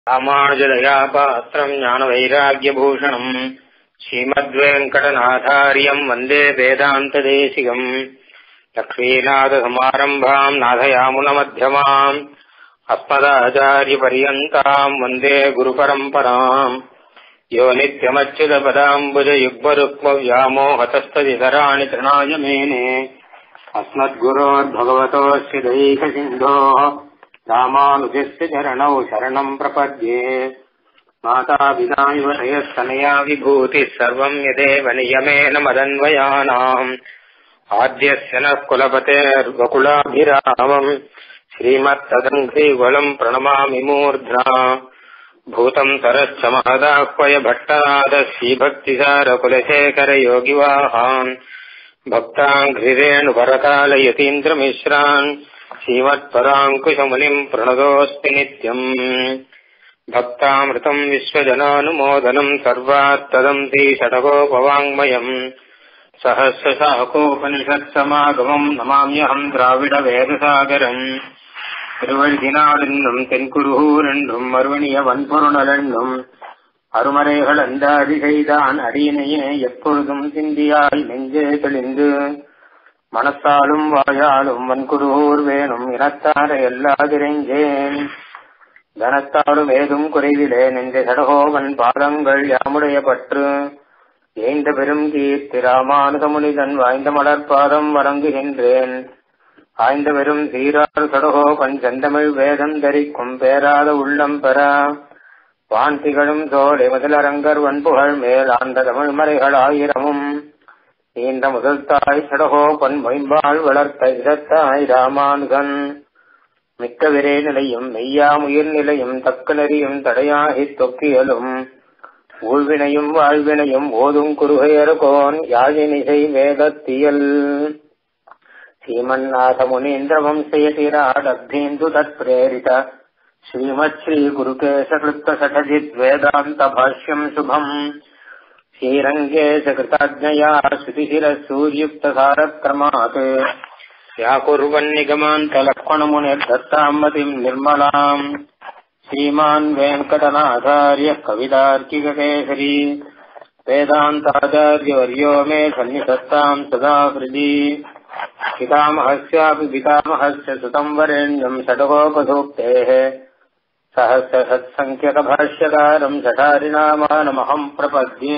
ராமானுஜதயா பாத்திரம் ஞானவைராக்கியபூஷணம் ஸ்ரீமத்வேங்கடநாதாரியம் வந்தே வேதாந்ததேசிகம் லக்ஷ்மீநாதசமாரம்பாம் நாதயாமுனமத்தியமாம் அஸ்மதாச்சாரியபரியந்தாம் வந்தே குருபரம்பராம் யோ नित्यमच्युतपदाम्बुजयुग्मरुक्मव्यामोहतस्तदितराणि तृणाय मेने अस्मद्गुरोर्भगवतोऽस्य दैकसिन्धोः रामानुजस्य चरणौ शरणम् प्रपद्ये मातापिता इव नयस्तनया विभूतिः सर्वम् यदेव नियमेन मदन्वयानाम् आद्यस्य नः कुलपतेर्वकुलाभिरामम् श्रीमत्तदङ्घ्रीवलम् प्रणमामि मूर्ध्ना भूतम् सरश्च महदाह्वय भट्टनाद श्रीभक्तिसारकुलशेखरयोगिवाहान् भक्ताङ्घ्रिरेणुभरतालयतीन्द्रमिश्रान् श्रीमत्पराङ्कुशमुनिम् प्रणतोऽस्ति नित्यम् भक्तामृतम् विश्वजनानुमोदनम् सर्वात्तदम् श्रीषडगोपवाङ्मयम् सहस्रशाकोपनिषत्समागमम् नमाम्यहम् द्राविडवेदसागरम् திருவழுதினாளென்னும் தென்குருகூர் என்றும் மறுவணிய வன்பொருணல் என்னும் அருமறைகள் அந்தாதி செய்தான் அடியினையே எப்பொழுதும் சிந்தியாய் நெஞ்சே தெளிந்து மனத்தாலும் வாயாலும் வன்குருகூர் வேணும் இனத்தார எல்லாதிரைஞ்சேன் தனத்தாலும் ஏதும் குறைவிலே நெஞ்ச சடகோவன் பாதங்கள் யாமுடைய பற்று ஏந்த பெரும் கீர்த்தி ராமானுதமுனிதன் வாய்ந்த மலர்பாதம் வணங்குகின்றேன் ஆய்ந்த வெறும் சீராறு சடகோ பஞ்சந்தமிழ் வேதம் தரிக்கும் பேராத உள்ளம் பெற வான் திகழும் சோலை முதலரங்கர் வன்புகழ் மேல் ஆண்ட தமிழ் மறைகள் ஆயிரமும் நீண்ட முதல் தாய் சடகோ பன் மொயம்பால் வளர்த்த இதத்தாய் ராமானுகன் மிக்க விரே நிலையும் மெய்யாமுயிர் நிலையும் தக்க நெறியும் தடையாகி தொக்கியலும் ஊழ்வினையும் வாழ்வினையும் ஓதும் குறுகையர்கோன் யாழினிசை வேதத்தியல் श्रीमन्नाथमुनीन्द्रवंशयतिराडब्धेन्दु तत्प्रेरित श्रीमच्छ्रीगुरुकेशकृत्तसठजिद्वेदान्तभाष्यम् शुभम् श्रीरङ्गेशकृताज्ञया श्रुतिशिरसूर्युक्तसारक्रमात् व्याकुर्वन्निगमान्तलक्ष्मणमुनिर्दत्ताम् मतिम् निर्मलाम् श्रीमान् वेङ्कटनाथार्यः कवितार्किककेसरी वेदान्ताचार्यवर्यो मे सन्निधत्ताम् सदा हृदि पितामहस्यापि पितामहस्य सुतम् वरेण्यम् षडगोपसूक्तेः सहस्रसत्सङ्ख्यकभाष्यकारम् षठारिनामानमहम् प्रपद्ये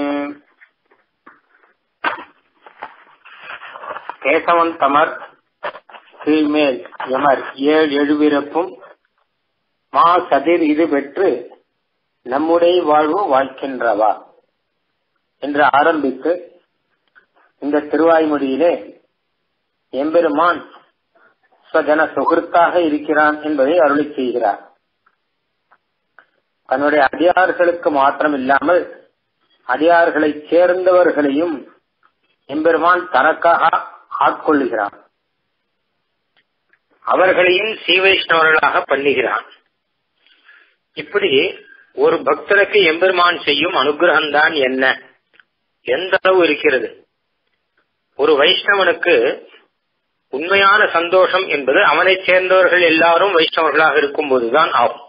கேசவன் தமர் கீழ்மேல் எமர் ஏழு எழுவிறப்பும் மா சதிர் இது பெற்று நம்முடைய வாழ்வு வாழ்க்கின்றவா என்று ஆரம்பித்து இந்த திருவாய்மொழியிலே எம்பெருமான் ஸ்வஜன சுகிருத்தாக இருக்கிறான் என்பதை அருளி செய்கிறார் தன்னுடைய அடியார்களுக்கு மாத்திரம் இல்லாமல் அடியார்களை சேர்ந்தவர்களையும் எம்பெருமான் தனக்காக ஆட்கொள்ளுகிறான் அவர்களையும் சீவைஷ்ணவர்களாக பண்ணுகிறான் இப்படி ஒரு பக்தருக்கு எம்பெருமான் செய்யும் அனுகிரகம்தான் என்ன எந்த அளவு இருக்கிறது ஒரு வைஷ்ணவனுக்கு உண்மையான சந்தோஷம் என்பது அவனை சேர்ந்தவர்கள் எல்லாரும் வைஷ்ணவர்களாக இருக்கும் போதுதான் ஆகும்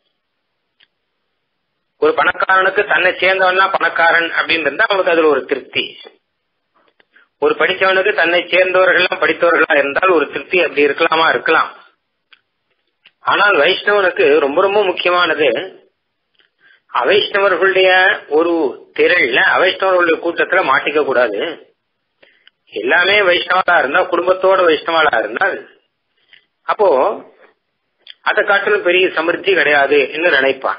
ஒரு பணக்காரனுக்கு தன்னை சேர்ந்தவன்லாம் பணக்காரன் அப்படின்னு இருந்தா அவனுக்கு அதுல ஒரு திருப்தி ஒரு படித்தவனுக்கு தன்னை சேர்ந்தவர்கள் படித்தவர்களா இருந்தால் ஒரு திருப்தி அப்படி இருக்கலாமா இருக்கலாம் ஆனால் வைஷ்ணவனுக்கு ரொம்ப ரொம்ப முக்கியமானது அவைஷ்ணவர்களுடைய ஒரு திரள்ல அவைஷ்ணவர்களுடைய கூட்டத்துல மாட்டிக்க கூடாது எல்லாமே வைஷ்ணவலா இருந்தா குடும்பத்தோட வைஷ்ணவலா இருந்தால் அப்போ அதை காட்டிலும் பெரிய சமிருத்தி கிடையாது என்று நினைப்பான்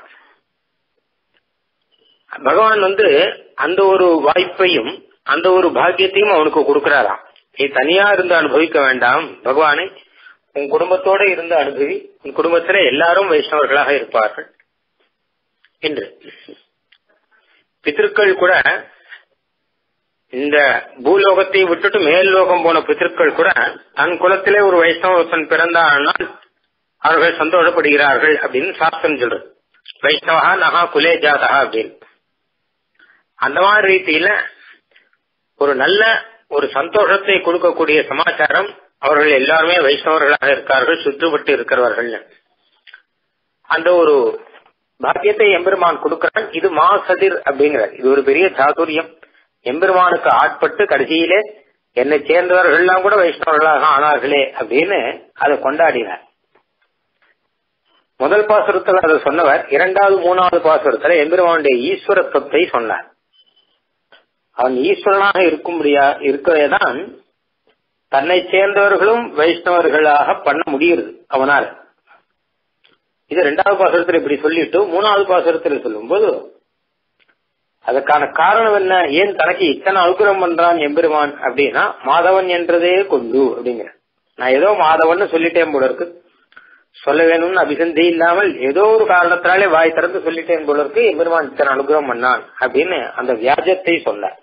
பகவான் வந்து அந்த ஒரு வாய்ப்பையும் அந்த ஒரு பாக்கியத்தையும் அவனுக்கு கொடுக்கிறாராம் நீ தனியா இருந்து அனுபவிக்க வேண்டாம் பகவானை உன் குடும்பத்தோட இருந்து அனுபவி உன் குடும்பத்துல எல்லாரும் வைஷ்ணவர்களாக இருப்பார்கள் என்று பித்திருக்கள் கூட இந்த பூலோகத்தை விட்டுட்டு மேல் லோகம் போன பித்திருக்கள் கூட தன் குலத்திலே ஒரு வைஷ்ணவன் பிறந்தானால் அவர்கள் சந்தோஷப்படுகிறார்கள் அப்படின்னு சாஸ்திரம் சொல்றது வைஷ்ணவா நகா குலே ஜாதா அப்படின்னு அந்த மாதிரி ரீதியில ஒரு நல்ல ஒரு சந்தோஷத்தை கொடுக்கக்கூடிய சமாச்சாரம் அவர்கள் எல்லாருமே வைஷ்ணவர்களாக இருக்கார்கள் சுற்றுப்பட்டு இருக்கிறவர்கள் அந்த ஒரு பாக்கியத்தை எம்பெருமான் கொடுக்கிறான் இது மாசதிர் அப்படிங்கிறார் இது ஒரு பெரிய சாதுரியம் எம்பெருமானுக்கு ஆட்பட்டு கடைசியிலே என்னை சேர்ந்தவர்கள் எல்லாம் கூட வைஷ்ணவர்களாக ஆனார்களே அப்படின்னு அதை கொண்டாடினார் முதல் பாசுரத்தில் அதை சொன்னவர் இரண்டாவது மூணாவது பாசுரத்துல எம்பெருமானுடைய ஈஸ்வரத்துவத்தை சொன்னார் அவன் ஈஸ்வரனாக இருக்கும்படியா இருக்கவேதான் தன்னை சேர்ந்தவர்களும் வைஷ்ணவர்களாக பண்ண முடியுது அவனால் இது ரெண்டாவது பாசுரத்தில் இப்படி சொல்லிட்டு மூணாவது பாசுரத்தில் சொல்லும்போது அதுக்கான காரணம் என்ன ஏன் தனக்கு இத்தனை அனுகிரகம் பண்றான் எம்பெருமான் அப்படின்னா மாதவன் என்றதே கொண்டு அப்படிங்கிற நான் ஏதோ மாதவன் சொல்லிட்டேன் போல இருக்கு சொல்ல வேணும்னு அபிசந்தி இல்லாமல் ஏதோ ஒரு காரணத்தினாலே வாய் திறந்து சொல்லிட்டேன் போல இருக்கு எம்பெருமான் இத்தனை அனுகிரகம் பண்ணான் அப்படின்னு அந்த வியாஜத்தை சொன்னார்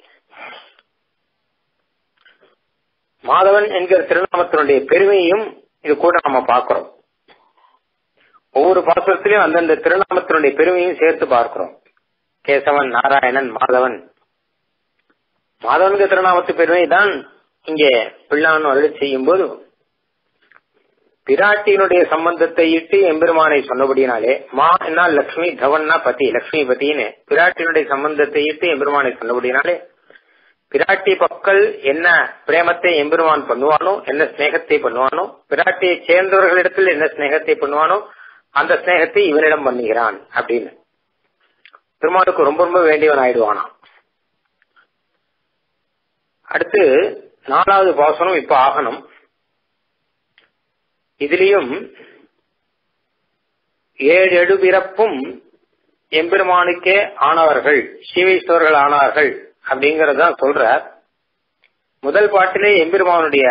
மாதவன் என்கிற திருநாமத்தினுடைய பெருமையும் இது கூட நம்ம பார்க்கிறோம் ஒவ்வொரு பாசுரத்திலையும் அந்தந்த திருநாமத்தினுடைய பெருமையும் சேர்த்து பார்க்கிறோம் கேசவன் நாராயணன் மாதவன் மாதவனுக்கு திருநாமத்து பெருமை தான் இங்கே பிள்ளான் அருள் செய்யும் போது பிராட்டியினுடைய சம்பந்தத்தை இட்டு எம்பெருமானை சொன்னபடினாலே மா என்ன லக்ஷ்மி தவன்னா பதி லக்ஷ்மி பத்தின்னு பிராட்டியினுடைய சம்பந்தத்தை இட்டு எம்பெருமானை சொன்னபடினாலே பிராட்டி பக்கல் என்ன பிரேமத்தை எம்பெருமான் பண்ணுவானோ என்ன ஸ்நேகத்தை பண்ணுவானோ பிராட்டியை சேர்ந்தவர்களிடத்தில் என்ன ஸ்நேகத்தை பண்ணுவானோ அந்த ஸ்நேகத்தை இவனிடம் பண்ணுகிறான் அப்படின்னு பெருமாளுக்கு ரொம்ப ரொம்ப வேண்டியவன் ஆயிடுவானாம் அடுத்து நாலாவது பாசனம் இப்ப ஆகணும் இதுலயும் ஏழு எழு பிறப்பும் எம்பெருமானுக்கே ஆனவர்கள் ஸ்ரீவைஸ்வர்கள் ஆனார்கள் அப்படிங்கறதான் சொல்றார் முதல் பாட்டிலே எம்பெருமானுடைய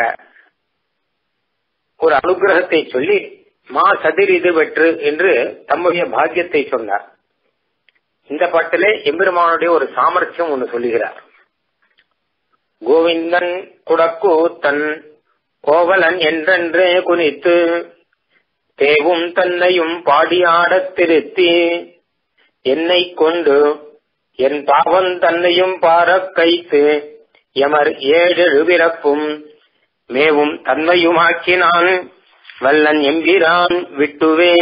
ஒரு அனுகிரகத்தை சொல்லி மா சதிர் இது வெற்று என்று தம்முடைய பாக்கியத்தை சொன்னார் இந்த பாட்டிலே எம்பெருமானுடைய ஒரு சாமர்த்தியம் ஒன்று சொல்லுகிறார் கோவிந்தன் குடக்கு தன் கோவலன் என்றென்றே குனித்து தேவும் தன்னையும் பாடியாடத் திருத்தி என்னை கொண்டு என் பாவம் தன்னையும் பாரக் கைத்து எமர் ஏழெழு பிறப்பும் மேவும் தன்மையுமாக்கினான் வல்லன் எம்பிரான் விட்டுவே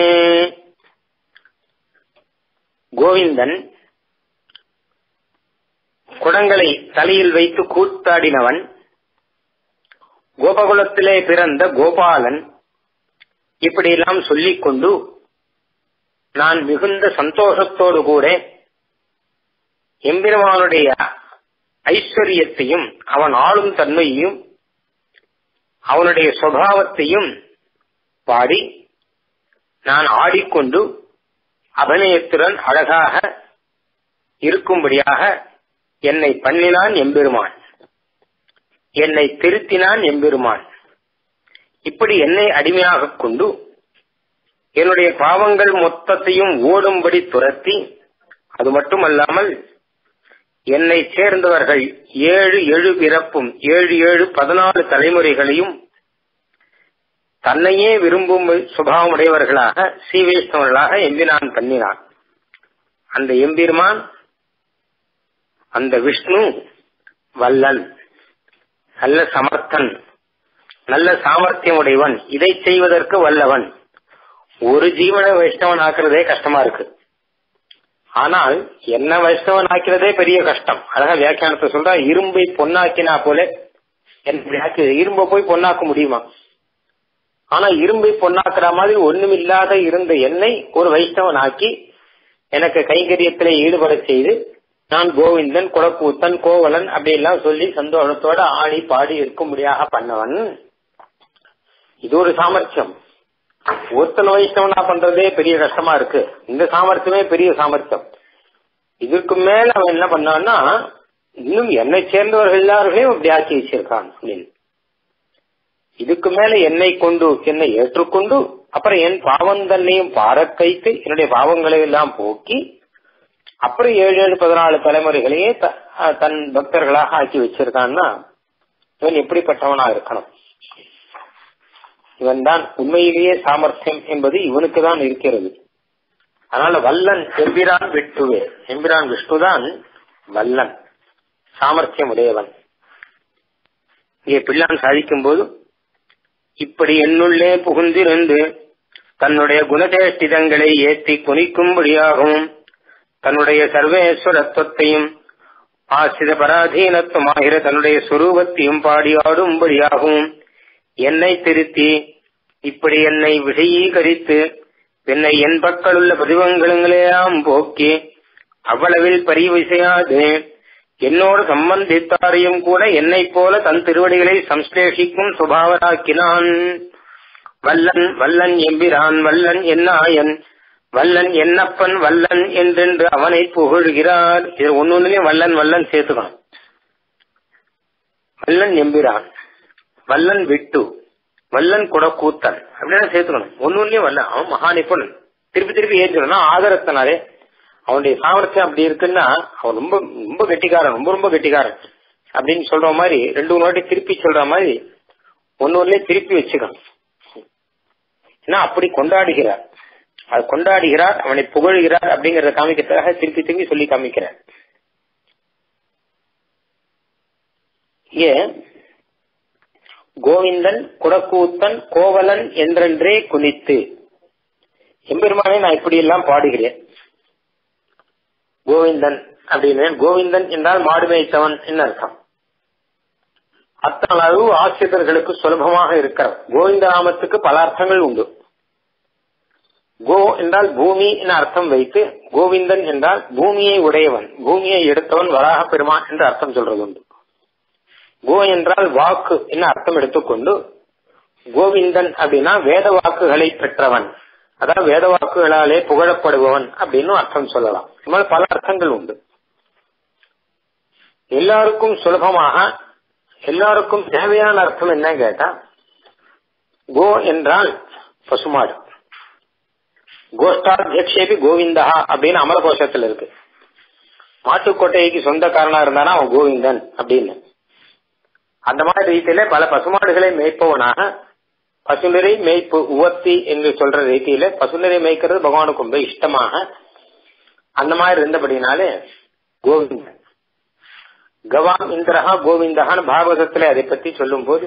கோவிந்தன் குடங்களை தலையில் வைத்து கூத்தாடினவன் கோபகுலத்திலே பிறந்த கோபாலன் இப்படியெல்லாம் சொல்லிக் கொண்டு நான் மிகுந்த சந்தோஷத்தோடு கூட எம்பெருமானுடைய ஐஸ்வர்யத்தையும் அவன் ஆளும் தன்மையையும் அவனுடைய சுவாவத்தையும் பாடி நான் ஆடிக்கொண்டு அபிநயத்துடன் அழகாக இருக்கும்படியாக என்னை பண்ணினான் எம்பெருமான் என்னை திருத்தினான் எம்பெருமான் இப்படி என்னை அடிமையாக கொண்டு என்னுடைய பாவங்கள் மொத்தத்தையும் ஓடும்படி துரத்தி அது மட்டுமல்லாமல் என்னை சேர்ந்தவர்கள் ஏழு ஏழு பிறப்பும் ஏழு ஏழு பதினாலு தலைமுறைகளையும் தன்னையே விரும்பும் சுபாவமுடையவர்களாக சீவேஷ்ணவர்களாக எம்பினான் பண்ணினான் அந்த எம்பெருமான் அந்த விஷ்ணு வல்லன் நல்ல சமர்த்தன் நல்ல சாமர்த்தியம் உடையவன் இதை செய்வதற்கு வல்லவன் ஒரு ஜீவனை வைஷ்ணவன் ஆக்குறதே கஷ்டமா இருக்கு ஆனால் என்ன வைஷ்ணவன் ஆக்கிறதே பெரிய கஷ்டம் அழகா வியாக்கியானத்தை சொல்றா இரும்பை பொன்னாக்கினா போல எனக்கு இரும்பை போய் பொன்னாக்க முடியுமா ஆனா இரும்பை பொன்னாக்குற மாதிரி ஒண்ணுமில்லாத இருந்த என்னை ஒரு வைஷ்ணவன் ஆக்கி எனக்கு கைங்கரியத்திலே ஈடுபட செய்து நான் கோவிந்தன் குடக்கூத்தன் கோவலன் அப்படி எல்லாம் சொல்லி சந்தோஷத்தோட ஆடி பாடி இருக்கும்படியாக பண்ணவன் இது ஒரு சாமர்த்தியம் ஒருத்தன் வைஷ்ணவனா பண்றதே பெரிய கஷ்டமா இருக்கு இந்த சாமர்த்தியமே பெரிய சாமர்த்தியம் இதுக்கு மேல அவன் என்ன பண்ணான்னா இன்னும் என்னை சேர்ந்தவர்கள் எல்லாருமே அப்படி ஆக்கி வச்சிருக்கான் அப்படின்னு இதுக்கு மேல என்னை கொண்டு என்னை ஏற்றுக்கொண்டு அப்புறம் என் பாவம் தன்னையும் பாரக்கைத்து என்னுடைய பாவங்களை எல்லாம் போக்கி அப்புறம் ஏழு ஏழு பதினாலு தலைமுறைகளையே தன் பக்தர்களாக ஆக்கி வச்சிருக்கான்னா இவன் எப்படிப்பட்டவனா இருக்கணும் இவன் தான் உண்மையிலேயே சாமர்த்தியம் என்பது இவனுக்கு தான் இருக்கிறது அதனால வல்லன் எம்பிரான் விட்டுவே எம்பிரான் விஷ்ணுதான் வல்லன் சாமர்த்தியம் உடையவன் இங்கே பிள்ளான் சாதிக்கும் போது இப்படி என்னுள்ளே புகுந்திருந்து தன்னுடைய குணதேஷ்டிதங்களை ஏற்றி குனிக்கும்படியாகவும் தன்னுடைய சர்வேஸ்வரத்துவத்தையும் ஆசிர பராதீனத்துவமாகிற தன்னுடைய சுரூபத்தையும் பாடி ஆடும்படியாகவும் என்னை திருத்தி இப்படி என்னை விஷயீகரித்து என்னை என் பக்கலுள்ள பதிவங்களெல்லாம் போக்கி அவ்வளவில் பரிவு செய்யாது என்னோடு சம்பந்தித்தாரையும் கூட என்னைப் போல தன் திருவடிகளை சம்ஸ்லேஷிக்கும் சுபாவராக்கினான் வல்லன் வல்லன் எம்பிரான் வல்லன் என்னாயன் வல்லன் என்னப்பன் வல்லன் என்றென்று அவனை புகழ்கிறார் இது ஒன்னொன்னுலயும் வல்லன் வல்லன் சேர்த்துக்கணும் வல்லன் எம்பிரான் வல்லன் விட்டு வல்லன் குடக்கூத்தன் அப்படின்னு சேர்த்துக்கணும் ஒன்னொன்னுலயும் வல்லன் அவன் மகானிப்புன் திருப்பி திருப்பி ஏற்றுக்கணும் ஆதரத்தினாலே அவனுடைய சாமர்த்தியம் அப்படி இருக்குன்னா அவன் ரொம்ப ரொம்ப கெட்டிக்காரன் ரொம்ப ரொம்ப கெட்டிக்காரன் அப்படின்னு சொல்ற மாதிரி ரெண்டு மூணு வாட்டி திருப்பி சொல்ற மாதிரி ஒன்னு ஒன்னே திருப்பி வச்சுக்கணும் ஏன்னா அப்படி கொண்டாடுகிறார் அது கொண்டாடுகிறார் அவனை புகழ்கிறார் அப்படிங்கறத காமிக்கிறதுக்காக திருப்பி திருப்பி சொல்லி காமிக்கிறார் ஏ கோவிந்தன் குடக்கூத்தன் கோவலன் என்றென்றே குனித்து எம்பெருமானே நான் இப்படி எல்லாம் பாடுகிறேன் கோவிந்தன் அப்படின்னு கோவிந்தன் என்றால் மாடு மேய்த்தவன் என்ன அர்த்தம் அத்தனை அளவு ஆசிரியர்களுக்கு சுலபமாக இருக்கிறது கோவிந்த நாமத்துக்கு பல அர்த்தங்கள் உண்டு கோ என்றால் பூமி என அர்த்தம் வைத்து கோவிந்தன் என்றால் பூமியை உடையவன் பூமியை எடுத்தவன் வராக பெருமான் என்று அர்த்தம் சொல்றது உண்டு கோ என்றால் வாக்கு என்ன அர்த்தம் எடுத்துக்கொண்டு கோவிந்தன் அப்படின்னா வேத வாக்குகளை பெற்றவன் அதாவது வேத வாக்குகளாலே புகழப்படுபவன் அப்படின்னு அர்த்தம் சொல்லலாம் இது மாதிரி பல அர்த்தங்கள் உண்டு எல்லாருக்கும் சுலபமாக எல்லாருக்கும் தேவையான அர்த்தம் என்ன கேட்டா கோ என்றால் பசுமாடு கோஷ்டாத்தியக்ஷேபி கோவிந்தா அப்படின்னு அமரகோஷத்துல இருக்கு மாட்டுக்கொட்டைக்கு சொந்தக்காரனா இருந்தானா அவன் கோவிந்தன் அப்படின்னு அந்த மாதிரி ரீதியில பல பசுமாடுகளை மேய்ப்பவனாக பசுநிறை மேய்ப்பு உவர்த்தி என்று சொல்ற ரீதியில பசுநிறை மேய்க்கிறது பகவானுக்கு ரொம்ப இஷ்டமாக அந்த மாதிரி இருந்தபடினாலே கோவிந்தன் கவாம் இந்திரஹா கோவிந்தகான்னு பாகவதத்துல அதை பத்தி சொல்லும் போது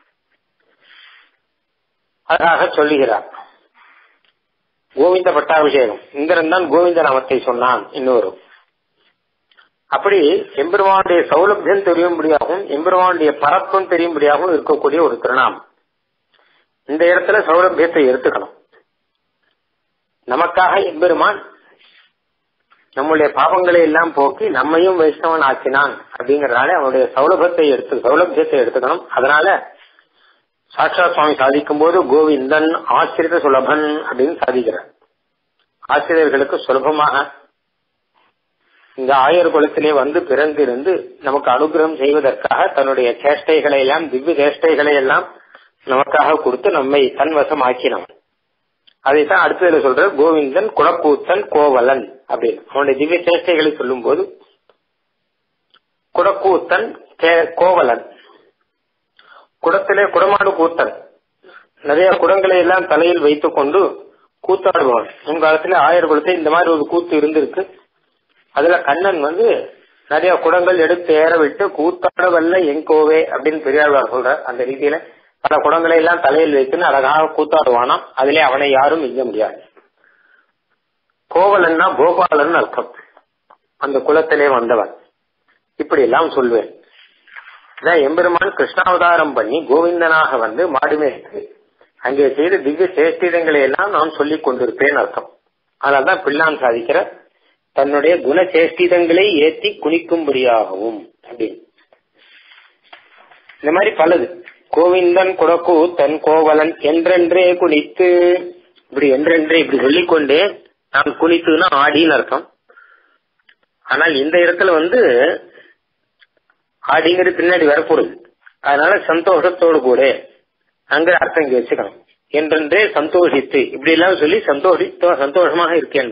அழகாக சொல்லுகிறார் கோவிந்த பட்டாபிஷேகம் இந்திரன் தான் கோவிந்த நாமத்தை சொன்னான் இன்னொரு அப்படி எம்பெருமானுடைய சௌலபியம் தெரியும்படியாகவும் எம்பெருமானுடைய பரப்பும் தெரியும்படியாகவும் இருக்கக்கூடிய ஒரு திருநாமம் இந்த இடத்துல சௌலபியத்தை எடுத்துக்கணும் நமக்காக எம்பெருமான் நம்முடைய பாவங்களை எல்லாம் போக்கி நம்மையும் வைஷ்ணவன் ஆக்கினான் அப்படிங்கறதுனால அவனுடைய சௌலபத்தை எடுத்து சௌலபியத்தை எடுத்துக்கணும் அதனால சாட்சா சுவாமி சாதிக்கும் போது கோவிந்தன் ஆசிரித சுலபன் அப்படின்னு சாதிக்கிறார் ஆசிரியர்களுக்கு சுலபமாக இந்த ஆயர் குலத்திலே வந்து பிறந்திருந்து நமக்கு அனுகிரகம் செய்வதற்காக தன்னுடைய சேஷ்டைகளை எல்லாம் திவ்ய சேஷ்டைகளை எல்லாம் நமக்காக கொடுத்து நம்மை தன்வசம் ஆக்கினவன் அதைத்தான் அடுத்ததுல சொல்ற கோவிந்தன் குடக்கூத்தன் கோவலன் அப்படின்னு அவனுடைய திவ்ய சேஷ்டைகளை சொல்லும் போது குடக்கூத்தன் கோவலன் குடத்திலே குடமாடு கூத்தன் நிறைய குடங்களை எல்லாம் தலையில் வைத்துக் கொண்டு கூத்தாடுவான் முன்காலத்துல ஆயர் குலத்தை இந்த மாதிரி ஒரு கூத்து இருந்திருக்கு அதுல கண்ணன் வந்து நிறைய குடங்கள் எடுத்து ஏற விட்டு கூத்தாட வல்ல எங்கோவே அப்படின்னு பெரியாழ்வார் சொல்ற அந்த ரீதியில பல குடங்களை எல்லாம் தலையில் வைத்துன்னு அழகாக கூத்தாடுவானாம் அதிலே அவனை யாரும் மிஞ்ச முடியாது கோவலன்னா கோபாலன் அர்த்தம் அந்த குலத்திலே வந்தவன் இப்படி எல்லாம் சொல்வேன் எம்பெருமான் கிருஷ்ணாவதாரம் பண்ணி கோவிந்தனாக வந்து மாடுமேற்கு அங்கே செய்த திவ்ய சேஷ்டிதங்களை எல்லாம் நான் சொல்லிக் கொண்டிருப்பேன் அர்த்தம் அதனால்தான் பிள்ளான் சாதிக்கிற தன்னுடைய குண சேஷ்டிதங்களை ஏற்றி குளிக்கும்படியாகவும் அப்படின்னு இந்த மாதிரி பலது கோவிந்தன் குடக்கு தன் கோவலன் என்றென்றே குளித்து இப்படி என்றென்றே இப்படி சொல்லிக்கொண்டே நான் குளித்துனா ஆடின்னு அர்த்தம் ஆனால் இந்த இடத்துல வந்து ஆடிங்கிறது பின்னாடி வரப்போகுது அதனால சந்தோஷத்தோடு கூட அங்க அர்த்தம் இங்க வச்சுக்கணும் என்றென்றே சந்தோஷித்து இப்படி எல்லாம் சொல்லி சந்தோஷித்தோ சந்தோஷமாக இருக்கேன்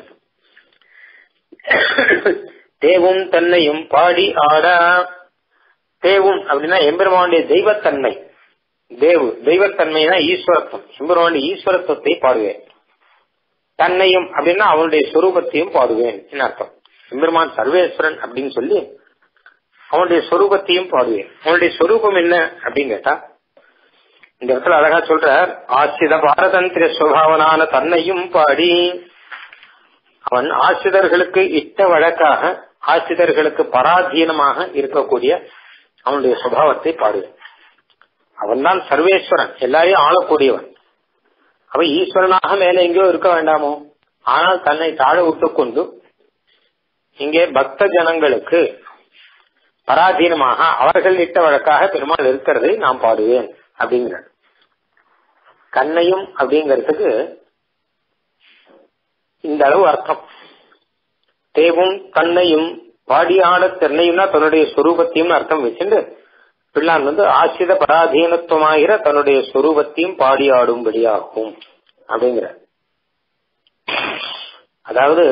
தேவும் தன்னையும் பாடி ஆடா தேவும் அப்படின்னா எம்பெருமானுடைய தெய்வத்தன்மை தேவு தெய்வத்தன்மைனா ஈஸ்வரத்துவம் எம்பெருமானுடைய ஈஸ்வரத்துவத்தை பாடுவேன் தன்னையும் அப்படின்னா அவனுடைய சொரூபத்தையும் பாடுவேன் என்ன அர்த்தம் எம்பெருமான் சர்வேஸ்வரன் அப்படின்னு சொல்லி அவனுடைய சொரூபத்தையும் பாடுவேன் அவனுடைய சொரூபம் என்ன அப்படின்னு கேட்டா இந்த இடத்துல அழகா சொல்றார் ஆசித பாரதந்திர சுபாவனான தன்னையும் பாடி அவன் ஆசிரியர்களுக்கு இட்ட வழக்காக ஆசிரியர்களுக்கு பராதீனமாக இருக்கக்கூடிய அவனுடைய சுபாவத்தை பாடுவேன் அவன்தான் சர்வேஸ்வரன் எல்லாரையும் ஆளக்கூடியவன் அவன் ஈஸ்வரனாக மேல எங்கேயோ இருக்க வேண்டாமோ ஆனால் தன்னை தாழ விட்டுக்கொண்டு இங்கே பக்த ஜனங்களுக்கு பராதீனமாக அவர்கள் இட்ட வழக்காக பெருமாள் இருக்கிறதை நான் பாடுவேன் அப்படிங்கிற கண்ணையும் அப்படிங்கிறதுக்கு இந்த அளவு அர்த்தம் தேவும் கண்ணையும் பாடியாட தென்னையும்னா தன்னுடைய சொரூபத்தையும் அர்த்தம் வச்சுட்டு பிள்ளான் வந்து ஆசித பராதீனத்துவமாகிற தன்னுடைய சொரூபத்தையும் பாடி ஆடும்படியாகும் அப்படிங்கிற அதாவது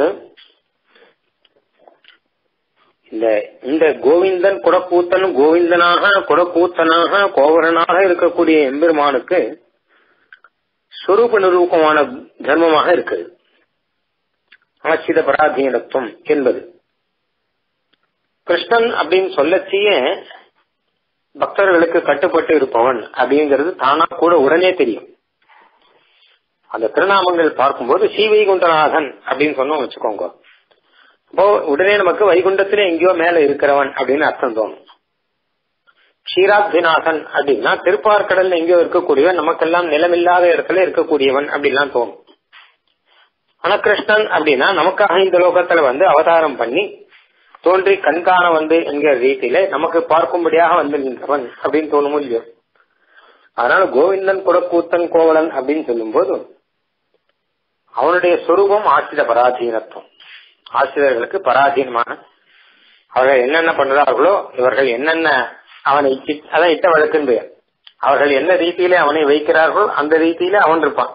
இந்த இந்த கோவிந்தன் குடக்கூத்தன் கோவிந்தனாக குடக்கூத்தனாக கோவரனாக இருக்கக்கூடிய எம்பெருமானுக்கு ஸ்வரூப நிரூபமான தர்மமாக இருக்குது ஆசித பராதீனத்துவம் என்பது கிருஷ்ணன் அப்படின்னு சொல்லச்சியே பக்தர்களுக்கு கட்டுப்பட்டு இருப்பவன் அப்படிங்கிறது தானா கூட உடனே தெரியும் அந்த திருநாமங்கள் பார்க்கும்போது ஸ்ரீவைகுண்டநாதன் அப்படின்னு சொன்னோம் வச்சுக்கோங்க அப்போ உடனே நமக்கு வைகுண்டத்திலே எங்கேயோ மேல இருக்கிறவன் அப்படின்னு அர்த்தம் தோணும் க்ஷீராப்திநாதன் அப்படின்னா திருப்பார்கடல்ல எங்கேயோ இருக்கக்கூடியவன் நமக்கெல்லாம் நிலமில்லாத இடத்துல இருக்கக்கூடியவன் அப்படின்லாம் தோணும் ஆனா கிருஷ்ணன் அப்படின்னா நமக்காக இந்த லோகத்துல வந்து அவதாரம் பண்ணி தோன்றி கண்காண வந்து என்கிற ரீதியில நமக்கு பார்க்கும்படியாக வந்து நின்றவன் அப்படின்னு தோணும் இல்லையோ அதனால கோவிந்தன் குடக்கூத்தன் கோவலன் அப்படின்னு சொல்லும் போது அவனுடைய சொரூபம் ஆசிர பராதீனத்துவம் ஆசிரியர்களுக்கு பராதீனமான அவர்கள் என்னென்ன பண்றார்களோ இவர்கள் என்னென்ன அவனை அதான் இட்ட வழக்குன்னு பெயர் அவர்கள் என்ன ரீதியில அவனை வைக்கிறார்களோ அந்த ரீதியில அவன் இருப்பான்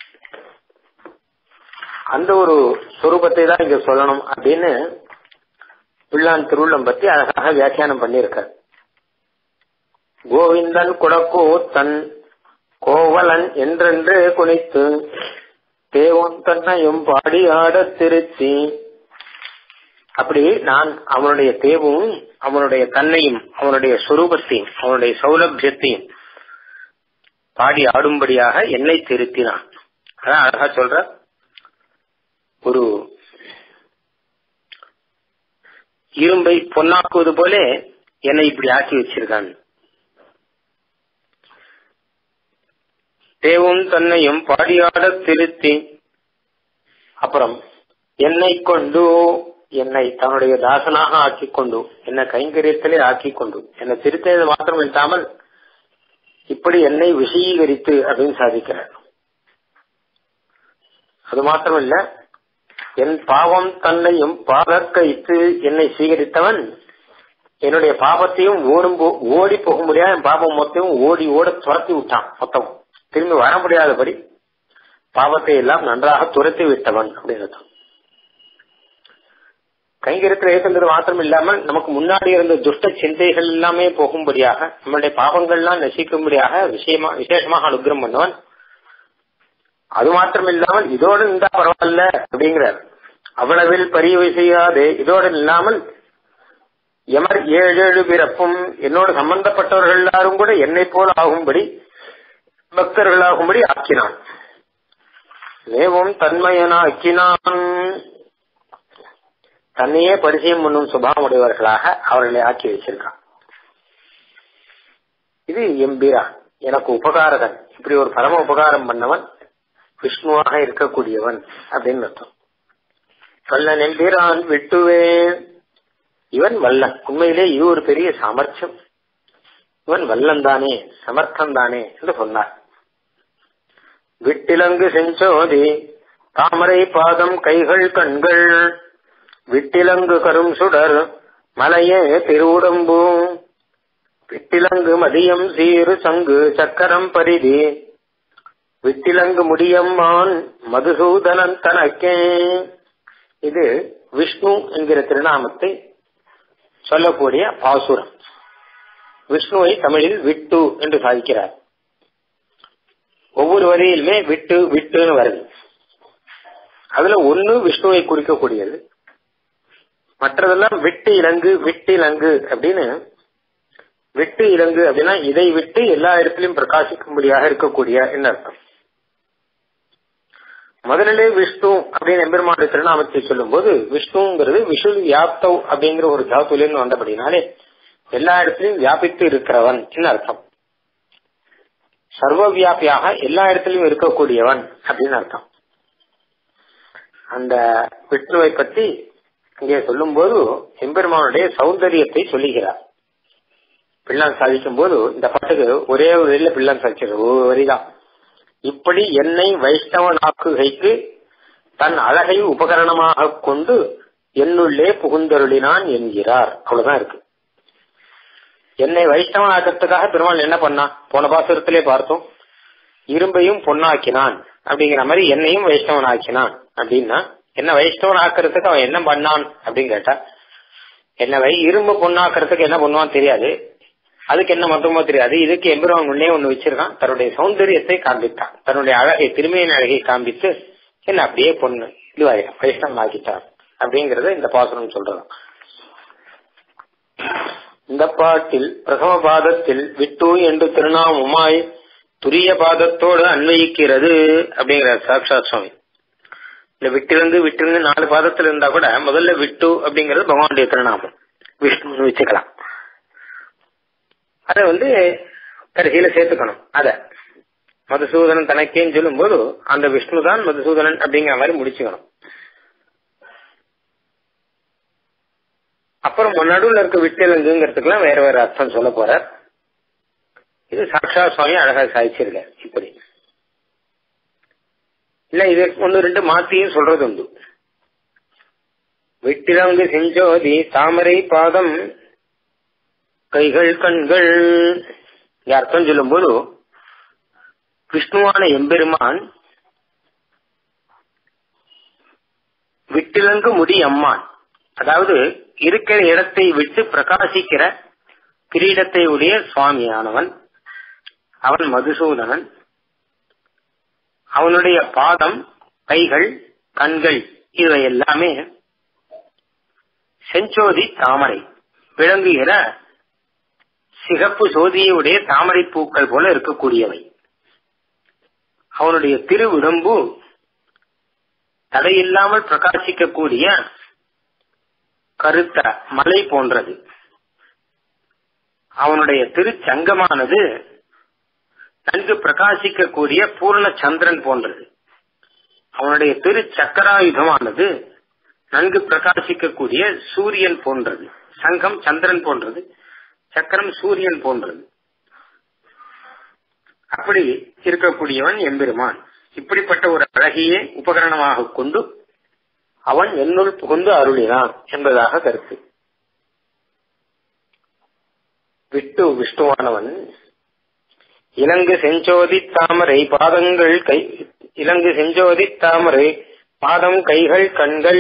அந்த ஒரு சொரூபத்தை தான் இங்க சொல்லணும் அப்படின்னு பிள்ளான் திருவுள்ளம் பத்தி அழகாக வியாக்கியானம் பண்ணியிருக்கார் கோவிந்தன் குடக்கோ தன் கோவலன் என்றென்று குனித்து தேவன் தன்னையும் பாடி ஆட திருத்தி அப்படி நான் அவனுடைய தேவும் அவனுடைய தன்னையும் அவனுடைய சுரூபத்தையும் அவனுடைய சௌலபியத்தையும் பாடி ஆடும்படியாக என்னை திருத்தினான் அதான் அழகா சொல்ற ஒரு இரும்பை பொன்னாக்குவது போல என்னை இப்படி ஆக்கி வச்சிருக்கான் தேவும் தன்னையும் பாடியாட திருத்தி அப்புறம் என்னை கொண்டு என்னை தன்னுடைய தாசனாக ஆக்கி கொண்டு என்னை கைங்கரியத்திலே ஆக்கி கொண்டு என்னை திருத்தது மாத்திரம் இல்லாமல் இப்படி என்னை விஷயீகரித்து அப்படின்னு சாதிக்கிறார் அது மாத்திரம் இல்ல என் பாவம் தன்னையும் பாதற்கைத்து என்னை சீகரித்தவன் என்னுடைய பாபத்தையும் ஓடும் ஓடி போக முடியாது என் பாபம் மொத்தமும் ஓடி ஓட துரத்தி விட்டான் மொத்தம் திரும்பி வர முடியாதபடி பாவத்தை எல்லாம் நன்றாக துரத்தி விட்டவன் அப்படின்னு கைங்கரத்தில் ஏற்கனவே மாத்திரம் இல்லாமல் நமக்கு முன்னாடி இருந்த துஷ்ட சிந்தைகள் எல்லாமே போகும்படியாக நம்மளுடைய பாவங்கள்லாம் நசிக்கும்படியாக விஷயமா விசேஷமாக அனுகிரம் பண்ணவன் அது மாத்திரம் இல்லாமல் இதோடு இருந்தா பரவாயில்ல அப்படிங்கிறார் அவ்வளவில் பரிவு செய்யாது இதோடு இல்லாமல் எமர் ஏழு ஏழு பிறப்பும் என்னோடு சம்பந்தப்பட்டவர்கள் எல்லாரும் கூட என்னை போல ஆகும்படி பக்தர்களாகும்படி ஆக்கினான் மேவும் தன்மையனாக்கினான் தன்னையே பரிசயம் பண்ணும் சுபாவம் உடையவர்களாக அவர்களை ஆக்கி வச்சிருக்கான் இது எம்பிரா எனக்கு உபகாரகன் இப்படி ஒரு பரம உபகாரம் பண்ணவன் விஷ்ணுவாக இருக்கக்கூடியவன் அப்படின்னு அர்த்தம் வல்லன் எம்பிரான் விட்டுவேன் இவன் வல்லன் உண்மையிலே இது ஒரு பெரிய சாமர்த்தியம் இவன் வல்லன் தானே சமர்த்தம் தானே என்று சொன்னார் விட்டிலங்கு செஞ்சோதி தாமரை பாதம் கைகள் கண்கள் விட்டிலங்கு கரும் சுடர் மலையே திருவுடம்பு விட்டிலங்கு மதியம் சீரு சங்கு சக்கரம் பரிதி விட்டிலங்கு முடியம்மான் மதுசூதனன் தனக்கே இது விஷ்ணு என்கிற திருநாமத்தை சொல்லக்கூடிய பாசுரம் விஷ்ணுவை தமிழில் விட்டு என்று சாதிக்கிறார் ஒவ்வொரு வரியிலுமே விட்டு விட்டுன்னு வருது அதுல ஒன்னு விஷ்ணுவை குறிக்கக்கூடியது மற்றதெல்லாம் விட்டு இலங்கு விட்டு இலங்கு அப்படின்னு விட்டு இலங்கு அப்படின்னா இதை விட்டு எல்லா இடத்திலும் பிரகாசிக்கும்படியாக இருக்கக்கூடிய என்ன அர்த்தம் முதலிலே விஷ்ணு அப்படின்னு எம்பெருமானுடைய திருநாமத்தை சொல்லும் போது விஷ்ணுங்கிறது விஷுல் வியாப்தவ் அப்படிங்கிற ஒரு தாத்துலேருந்து வந்தபடினாலே எல்லா இடத்திலும் வியாபித்து இருக்கிறவன் என்ன அர்த்தம் சர்வ வியாபியாக எல்லா இடத்திலும் இருக்கக்கூடியவன் அப்படின்னு அர்த்தம் அந்த விஷ்ணுவை பத்தி இங்கே சொல்லும் போது எம்பெருமானுடைய சௌந்தரியத்தை சொல்லுகிறார் பிள்ளான் சாதிக்கும் போது இந்த பாட்டுக்கு ஒரே ஒரு வரியில பிள்ளான் சாதிச்சிரு ஒரு வரிதான் இப்படி என்னை வைஷ்ணவனாக்குகைக்கு தன் அழகை உபகரணமாக கொண்டு என்னுள்ளே புகுந்தருளினான் என்கிறார் அவ்வளவுதான் இருக்கு என்னை வைஷ்ணவனாக்கிறதுக்காக பெருமாள் என்ன பண்ணா போன பாசுரத்திலே பார்த்தோம் இரும்பையும் பொன்னாக்கினான் அப்படிங்கிற மாதிரி என்னையும் வைஷ்ணவனாக்கினான் அப்படின்னா என்ன வைஷ்ணவன் ஆக்கிறதுக்கு அவன் என்ன பண்ணான் அப்படின்னு கேட்டா என்ன வை இரும்பு பொண்ணாக்கிறதுக்கு என்ன பண்ணுவான் தெரியாது அதுக்கு என்ன மொத்தமோ தெரியாது இதுக்கு எம்பெருமான் முன்னே ஒண்ணு வச்சிருக்கான் தன்னுடைய சௌந்தரியத்தை காண்பித்தான் தன்னுடைய அழகை திருமையின் அழகை காண்பித்து என்ன அப்படியே பொண்ணு இதுவாயிரம் வைஷ்ணவன் ஆக்கிட்டான் அப்படிங்கறத இந்த பாசனம் சொல்றதான் இந்த பாட்டில் பிரதம பாதத்தில் விட்டு என்று திருநாமமாய் துரிய பாதத்தோடு அன்வயிக்கிறது அப்படிங்கிற சாட்சாத் சுவாமி இந்த விட்டிலிருந்து விட்டிலிருந்து நாலு பாதத்துல இருந்தா கூட முதல்ல விட்டு அப்படிங்கிறது பகவானுடைய திருநாமம் விஷ்ணுன்னு வச்சுக்கலாம் அத வந்து கடைசியில சேர்த்துக்கணும் அத மதுசூதனன் தனக்கேன்னு சொல்லும் போது அந்த விஷ்ணு தான் மதுசூதனன் அப்படிங்கிற மாதிரி முடிச்சுக்கணும் அப்புறம் நடுவில் இருக்க விட்டலுங்கிறதுக்கெல்லாம் வேற வேற அர்த்தம் சொல்ல போறார் இது சாட்சா சுவாமி அழகா சாதிச்சிருக்கார் இப்படி இல்ல இது ஒன்னு ரெண்டு மாத்தியும் சொல்றது உண்டு விட்டிலங்கு செஞ்சோதி தாமரை பாதம் கைகள் கண்கள் அர்த்தம் சொல்லும் போது விஷ்ணுவான எம்பெருமான் விட்டிலங்கு முடி அம்மான் அதாவது இருக்கிற இடத்தை விட்டு பிரகாசிக்கிற கிரீடத்தை உடைய சுவாமியானவன் அவன் மதுசூதனன் அவனுடைய பாதம் கைகள் கண்கள் இவை எல்லாமே செஞ்சோதி தாமரை விளங்குகிற சிகப்பு சோதியுடைய தாமரை பூக்கள் போல இருக்கக்கூடியவை அவனுடைய திருவிடம்பு தடையில்லாமல் பிரகாசிக்கக்கூடிய கருத்த மலை போன்றது அவனுடைய திருச்சங்கமானது நன்கு பிரகாசிக்கக்கூடிய பூர்ண சந்திரன் போன்றது அவனுடைய திரு சக்கராயுதமானது நன்கு பிரகாசிக்கக்கூடிய சூரியன் போன்றது சங்கம் சந்திரன் போன்றது சக்கரம் சூரியன் போன்றது அப்படி இருக்கக்கூடியவன் எம்பெருமான் இப்படிப்பட்ட ஒரு அழகியே உபகரணமாக கொண்டு அவன் என்னுள் புகுந்து அருளினான் என்பதாக கருத்து விட்டு விஷ்ணுவானவன் இலங்கு செஞ்சோதி தாமரை பாதங்கள் கை இலங்கு செஞ்சோதி தாமரை பாதம் கைகள் கண்கள்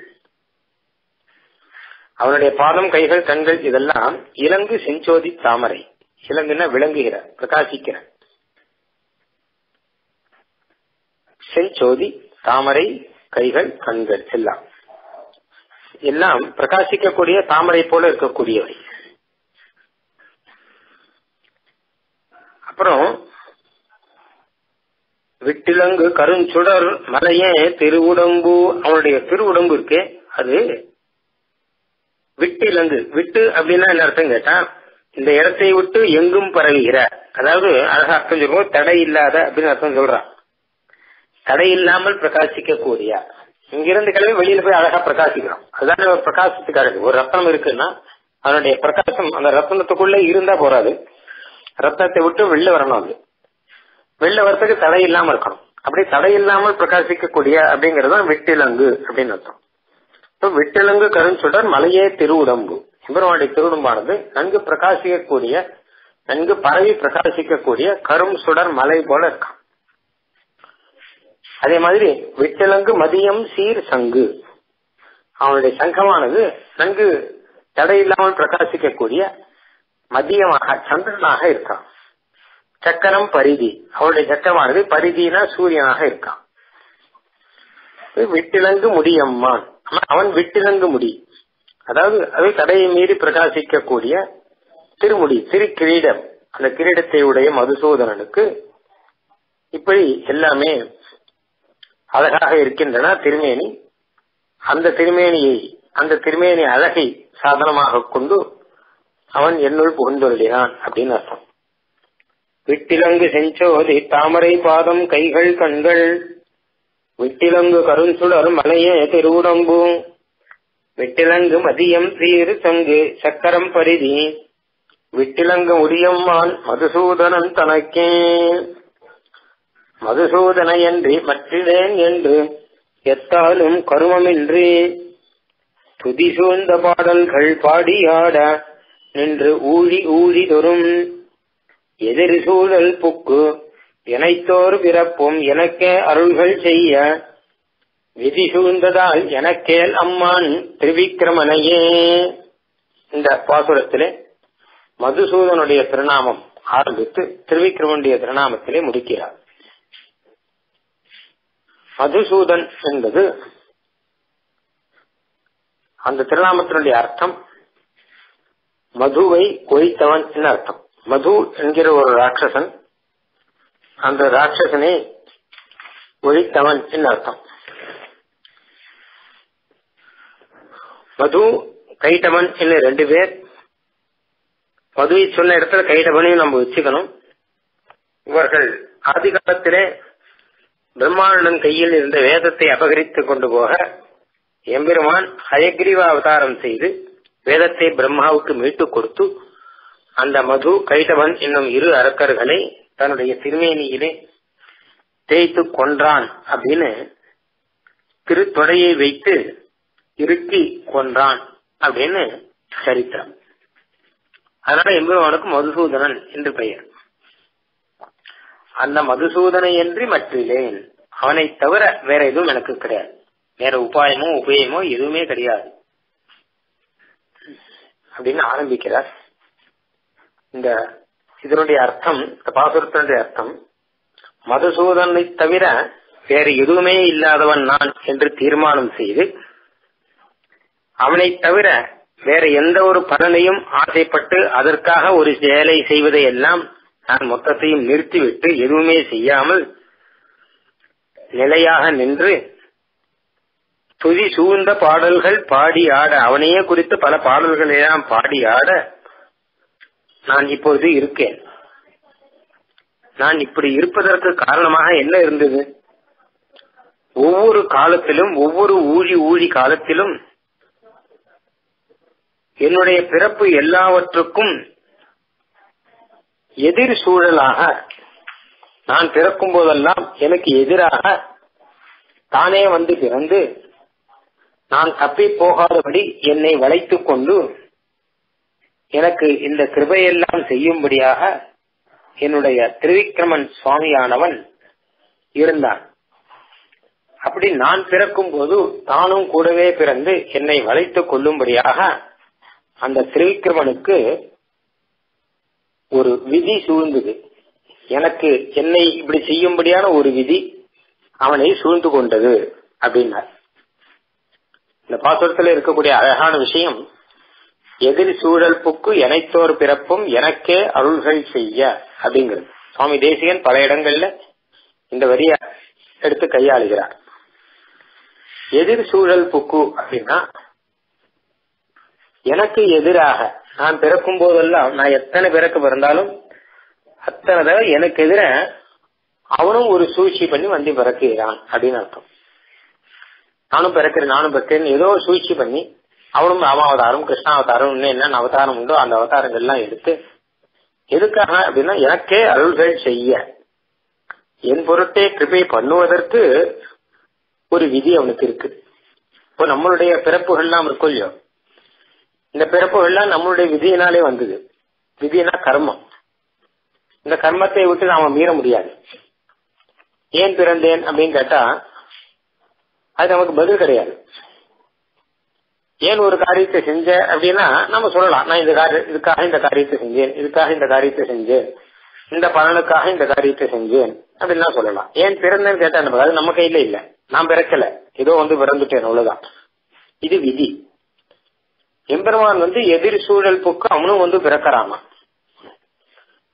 அவனுடைய பாதம் கைகள் கண்கள் இதெல்லாம் இலங்கு செஞ்சோதி தாமரை இலங்குன்னா விளங்குகிற பிரகாசிக்கிற செஞ்சோதி தாமரை கைகள் கண்கள் எல்லாம் எல்லாம் பிரகாசிக்கக்கூடிய தாமரை போல இருக்கக்கூடியவை அப்புறம் விட்டிலங்கு கருஞ்சுடர் மலையே திருவுடம்பு அவனுடைய திருவுடம்பு இருக்கே அது விட்டிலங்கு விட்டு அப்படின்னா என்ன அர்த்தம் கேட்டா இந்த இடத்தை விட்டு எங்கும் பரவுகிற அதாவது அழகா அர்த்தம் சொல்லுவோம் தடை இல்லாத அப்படின்னு அர்த்தம் சொல்றான் தடை இல்லாமல் பிரகாசிக்க கூடிய இங்கிருந்து கிளம்பி வெளியில போய் அழகா பிரகாசிக்கிறோம் அதுதான் ஒரு பிரகாசத்துக்காக ஒரு ரத்னம் இருக்குன்னா அதனுடைய பிரகாசம் அந்த ரத்னத்துக்குள்ள இருந்தா போறாது ரத்னத்தை விட்டு வெளில வரணும் அது வெளில வரத்துக்கு தடை இல்லாம இருக்கணும் அப்படி தடை இல்லாமல் பிரகாசிக்கக்கூடிய அப்படிங்கறது விட்டிலங்கு அப்படின்னு அர்த்தம் விட்டிலங்கு கருஞ்சுடர் மலையே திருவுடம்பு சிவருமானுடைய திருவுடம்பானது நன்கு பிரகாசிக்கக்கூடிய நன்கு பரவி பிரகாசிக்கக்கூடிய கரும் சுடர் மலை போல இருக்கான் அதே மாதிரி விட்டிலங்கு மதியம் சீர் சங்கு அவனுடைய சங்கமானது நன்கு தடை இல்லாமல் பிரகாசிக்கக்கூடிய மதியமாக சந்திரனாக இருக்கான் சக்கரம் பரிதி அவருடைய சக்கரமானது பரிதினா சூரியனாக இருக்கான் விட்டிலங்கு முடியம்மான் அவன் விட்டிலங்கு முடி அதாவது அது தடையை மீறி பிரகாசிக்கக்கூடிய திருமுடி திரு கிரீடம் அந்த கிரீடத்தை உடைய மதுசூதனனுக்கு இப்படி எல்லாமே அழகாக இருக்கின்றன திருமேனி அந்த திருமேனியை அந்த திருமேனி அழகை சாதனமாக கொண்டு அவன் என்னுள் புகுந்துள்ளான் அப்படின்னு அர்த்தம் விட்டிலங்கு செஞ்சோதி தாமரை பாதம் கைகள் கண்கள் விட்டிலங்கு கருஞ்சுடர் மலையே திருவுடம்பு விட்டிலங்கு மதியம் சீர் சங்கு சக்கரம் பரிதி விட்டிலங்கு முடியம்மான் மதுசூதனன் தனக்கே மதுசூதனையன்றி மற்றிடேன் என்று எத்தாலும் கருமமின்றி துதி சூழ்ந்த பாடல்கள் பாடியாட நின்று ஊழி ஊழி தொரும் எதிர் சூழல் புக்கு எனைத்தோர் பிறப்பும் எனக்கே அருள்கள் செய்ய விதி சூழ்ந்ததால் எனக்கேல் அம்மான் திருவிக்கிரமனையே இந்த பாசுரத்திலே மதுசூதனுடைய திருநாமம் ஆரம்பித்து திருவிக்கிரமனுடைய திருநாமத்திலே முடிக்கிறார் மதுசூதன் என்பது அந்த திருநாமத்தினுடைய அர்த்தம் மதுவை கொய்த்தவன் அர்த்தம் மது என்கிற ஒரு ராட்சசன் அந்த ராட்சசனை ஒழித்தவன் அர்த்தம் மது கைட்டவன் என்ன ரெண்டு பேர் மதுவை சொன்ன இடத்துல கைட்டவனையும் நம்ம வச்சுக்கணும் இவர்கள் ஆதி காலத்திலே பிரம்மாண்டன் கையில் இருந்த வேதத்தை அபகரித்துக் கொண்டு போக எம்பெருமான் ஹயக்ரீவ அவதாரம் செய்து வேதத்தை பிரம்மாவுக்கு மீட்டுக் கொடுத்து அந்த மது கைட்டவன் என்னும் இரு அரக்கர்களை தன்னுடைய திருமேனியிலே தேய்த்து கொன்றான் அப்படின்னு திருத்தொடையை வைத்து இறுக்கி கொன்றான் அப்படின்னு சரித்திரம் அதனால எம்பெருமானுக்கு மதுசூதனன் என்று பெயர் அந்த மதுசூதனை என்று மற்றிலேன் அவனை தவிர வேற எதுவும் எனக்கு கிடையாது வேற உபாயமோ உபயமோ எதுவுமே கிடையாது அப்படின்னு ஆரம்பிக்கிறார் இந்த இதனுடைய அர்த்தம் இந்த பாசுரத்தினுடைய அர்த்தம் மதுசூதனை தவிர வேற எதுவுமே இல்லாதவன் நான் என்று தீர்மானம் செய்து அவனை தவிர வேற எந்த ஒரு பலனையும் ஆசைப்பட்டு அதற்காக ஒரு செயலை செய்வதை எல்லாம் நான் மொத்தத்தையும் நிறுத்திவிட்டு எதுவுமே செய்யாமல் நிலையாக நின்று துதி சூழ்ந்த பாடல்கள் பாடி ஆட அவனையே குறித்து பல பாடல்கள் எல்லாம் பாடி ஆட நான் இப்பொழுது இருக்கேன் நான் இப்படி இருப்பதற்கு காரணமாக என்ன இருந்தது ஒவ்வொரு காலத்திலும் ஒவ்வொரு ஊழி ஊழி காலத்திலும் என்னுடைய பிறப்பு எல்லாவற்றுக்கும் எதிர் சூழலாக நான் பிறக்கும் போதெல்லாம் எனக்கு எதிராக தானே வந்து பிறந்து நான் தப்பி போகாதபடி என்னை வளைத்துக் கொண்டு எனக்கு இந்த கிருபையெல்லாம் செய்யும்படியாக என்னுடைய திருவிக்கிரமன் சுவாமியானவன் இருந்தான் அப்படி நான் பிறக்கும் போது தானும் கூடவே பிறந்து என்னை வளைத்துக் கொள்ளும்படியாக அந்த திருவிக்கிரமனுக்கு ஒரு விதி சூழ்ந்தது எனக்கு என்னை இப்படி செய்யும்படியான ஒரு விதி அவனை சூழ்ந்து கொண்டது அப்படின்னார் இந்த பாசுரத்தில் இருக்கக்கூடிய அழகான விஷயம் எதிர் சூழல் புக்கு எனைத்தோர் பிறப்பும் எனக்கே அருள்கள் செய்ய அப்படிங்கிறது சுவாமி தேசிகன் பல இடங்கள்ல இந்த வரிய எடுத்து கையாளுகிறார் எதிர் சூழல் புக்கு அப்படின்னா எனக்கு எதிராக நான் பிறக்கும் போதெல்லாம் நான் எத்தனை பிறக்க பிறந்தாலும் அத்தனை தடவை எனக்கு எதிர அவனும் ஒரு சூழ்ச்சி பண்ணி வந்து பிறக்கிறான் அப்படின்னு அர்த்தம் நானும் பிறக்கிறேன் நானும் பிறக்கிறேன் ஏதோ சூழ்ச்சி பண்ணி அவனும் ராமாவதாரம் கிருஷ்ணாவதாரம் இன்னும் என்னென்ன அவதாரம் உண்டோ அந்த அவதாரங்கள் எல்லாம் எடுத்து எதுக்காக அப்படின்னா எனக்கே அருள்கள் செய்ய என் பொருட்டே கிருபை பண்ணுவதற்கு ஒரு விதி அவனுக்கு இருக்கு இப்போ நம்மளுடைய பிறப்புகள்லாம் இருக்கும் இல்லையோ இந்த பிறப்புகள்லாம் நம்மளுடைய விதியினாலே வந்தது விதினா கர்மம் இந்த கர்மத்தை விட்டு நாம மீற முடியாது ஏன் பிறந்தேன் அப்படின்னு கேட்டா அது நமக்கு பதில் கிடையாது ஏன் ஒரு காரியத்தை செஞ்ச அப்படின்னா நம்ம சொல்லலாம் நான் இந்த காரிய இதுக்காக இந்த காரியத்தை செஞ்சேன் இதுக்காக இந்த காரியத்தை செஞ்சேன் இந்த பலனுக்காக இந்த காரியத்தை செஞ்சேன் அப்படின்லாம் சொல்லலாம் ஏன் பிறந்தேன்னு கேட்டா நமக்கு அது நம்ம கையில இல்ல நான் பிறக்கல ஏதோ வந்து பிறந்துட்டேன் அவ்வளவுதான் இது விதி எம்பெருமான் வந்து எதிர் சூழல் புக்கு அவனும் வந்து பிறக்கிறாமா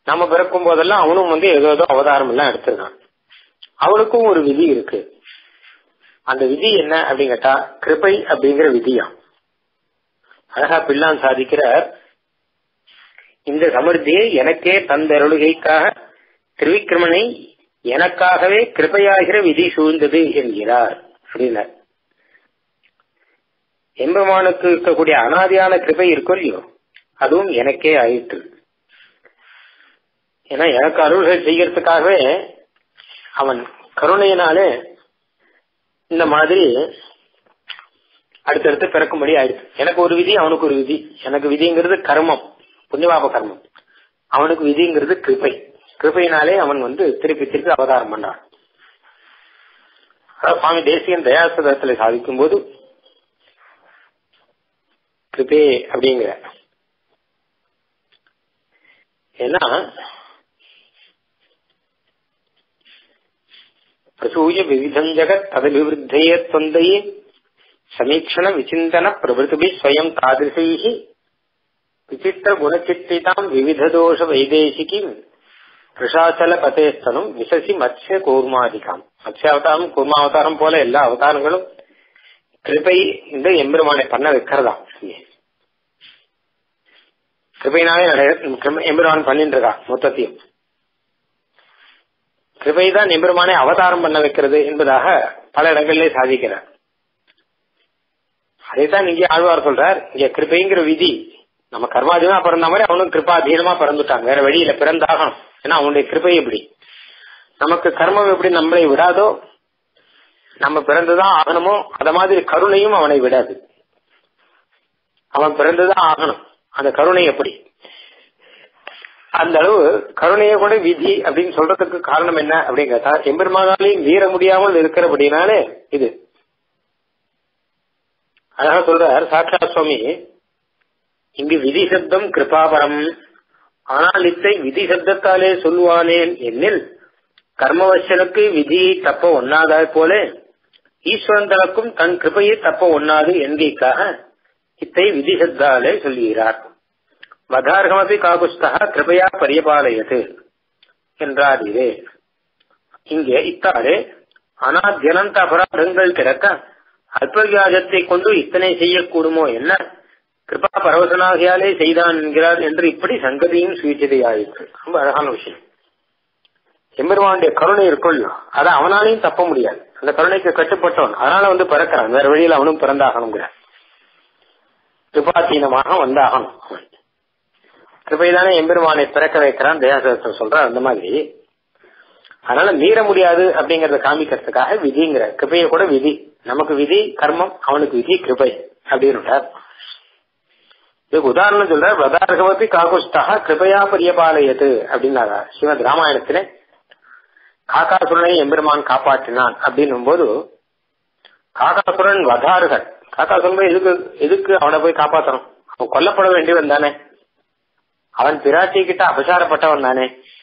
நம்ம பிறக்கும் போதெல்லாம் அவனும் வந்து ஏதோ ஏதோ அவதாரம் எல்லாம் எடுத்திருக்கான் அவனுக்கும் ஒரு விதி இருக்கு அந்த விதி என்ன அப்படின்னு கேட்டா கிருபை அப்படிங்கிற விதியா அழகா பிள்ளான் சாதிக்கிற இந்த சமிருத்தியை எனக்கே தந்தருளுகைக்காக திருவிக்கிரமனை எனக்காகவே கிருபையாகிற விதி சூழ்ந்தது என்கிறார் அப்படின்னார் எம்பெருமானுக்கு இருக்கக்கூடிய அனாதியான கிருபை இருக்கோ இல்லையோ அதுவும் எனக்கே ஆயிற்று ஏன்னா எனக்கு அருள்கள் செய்யறதுக்காகவே அவன் கருணையினாலே இந்த மாதிரி அடுத்தடுத்து பிறக்கும்படி ஆயிடுச்சு எனக்கு ஒரு விதி அவனுக்கு ஒரு விதி எனக்கு விதிங்கிறது கர்மம் புண்ணியபாப கர்மம் அவனுக்கு விதிங்கிறது கிருப்பை கிருப்பையினாலே அவன் வந்து திருப்பி திருப்பி அவதாரம் பண்றான் அதாவது சுவாமி தேசியன் தயாசதத்துல சாதிக்கும் போது கிருபே அப்படிங்கிற ஏன்னா பிரசூய விவிதம் ஜகத் ததபிவிருத்தையே தொந்தையே சமீக்ஷண விசிந்தன பிரபுதிபி ஸ்வயம் தாதிருஷை விசித்திர குணச்சித்திதாம் விவித தோஷ வைதேசிகி கிருஷாச்சல பதேஸ்தனும் விசசி மத்ய கூர்மாதிகாம் மத்ய அவதாரம் கூர்மாவதாரம் போல எல்லா அவதாரங்களும் கிருபை இந்த எம்பெருமானை பண்ண வைக்கிறதாம் கிருபையினாலே எம்பெருமான் பண்ணிட்டு இருக்கா மொத்தத்தையும் கிருபைதான் எம்பெருமானை அவதாரம் பண்ண வைக்கிறது என்பதாக பல இடங்களிலே சாதிக்கிறார் அதைத்தான் இங்கே ஆழ்வார் சொல்றார் இங்க கிருபைங்கிற விதி நம்ம கர்மாதீனமா பிறந்த மாதிரி அவனும் கிருபாதீனமா பிறந்துட்டான் வேற வழியில பிறந்தாகணும் ஏன்னா அவனுடைய கிருபை எப்படி நமக்கு கர்மம் எப்படி நம்மளை விடாதோ நம்ம பிறந்துதான் ஆகணுமோ அத மாதிரி கருணையும் அவனை விடாது அவன் பிறந்துதான் ஆகணும் அந்த கருணை எப்படி அந்த அளவு கருணையை கூட விதி அப்படின்னு சொல்றதுக்கு காரணம் என்ன அப்படின்னு கேட்டா எம்பெருமானாலையும் மீற முடியாமல் இருக்கிறபடினாலே இது அழகா சொல்றார் சாட்சா சுவாமி இங்கு விதி சப்தம் கிருபாபரம் ஆனால் இத்தை விதி சப்தத்தாலே சொல்லுவானேன் என்னில் கர்மவசனுக்கு விதியை தப்ப ஒண்ணாதாய் போல ஈஸ்வரன் தனக்கும் தன் கிருபையை தப்ப ஒண்ணாது என்கைக்காக இத்தை விதி சப்தாலே சொல்லுகிறார் வதார்கமபி காகுஸ்தா கிருபையா பரியபாலயது என்றார் இதே இங்கே இத்தாலே அனாத்யனந்த அபராதங்கள் கிடக்க அல்பவியாஜத்தை கொண்டு இத்தனை செய்யக்கூடுமோ என்ன கிருபா பரவசனாகியாலே செய்தான் என்கிறார் என்று இப்படி சங்கதியும் சுயச்சதையாயிற்று ரொம்ப அழகான விஷயம் எம்பெருமானுடைய கருணை இருக்குள்ள அதை அவனாலையும் தப்ப முடியாது அந்த கருணைக்கு கட்டுப்பட்டவன் அதனால வந்து பிறக்கிறான் வேற வழியில் அவனும் பிறந்தாகணுங்கிறார் கிருபாத்தீனமாக வந்தாகணும் அவன் கிருபைதானே எம்பெருமானை பிறக்க வைக்கிறான் தயாசரத்தில் சொல்ற அந்த மாதிரி அதனால மீற முடியாது அப்படிங்கறத காமிக்கிறதுக்காக விதிங்கிற கிருபைய கூட விதி நமக்கு விதி கர்மம் அவனுக்கு விதி கிருபை அப்படின்னு இதுக்கு உதாரணம் சொல்ற வதார்கவதி காகுஸ்தா கிருபையா பரியபாலயது அப்படின்னாரா ஸ்ரீமத் ராமாயணத்திலே காக்காசுரனை எம்பெருமான் காப்பாற்றினான் அப்படின்னும் போது காக்காசுரன் வதார்கள் காக்காசுரன் எதுக்கு எதுக்கு அவனை போய் காப்பாற்றணும் அவன் கொல்லப்பட வேண்டியவன் தானே அவன் பிராட்டி கிட்ட அபசாரப்பட்டவன் தானே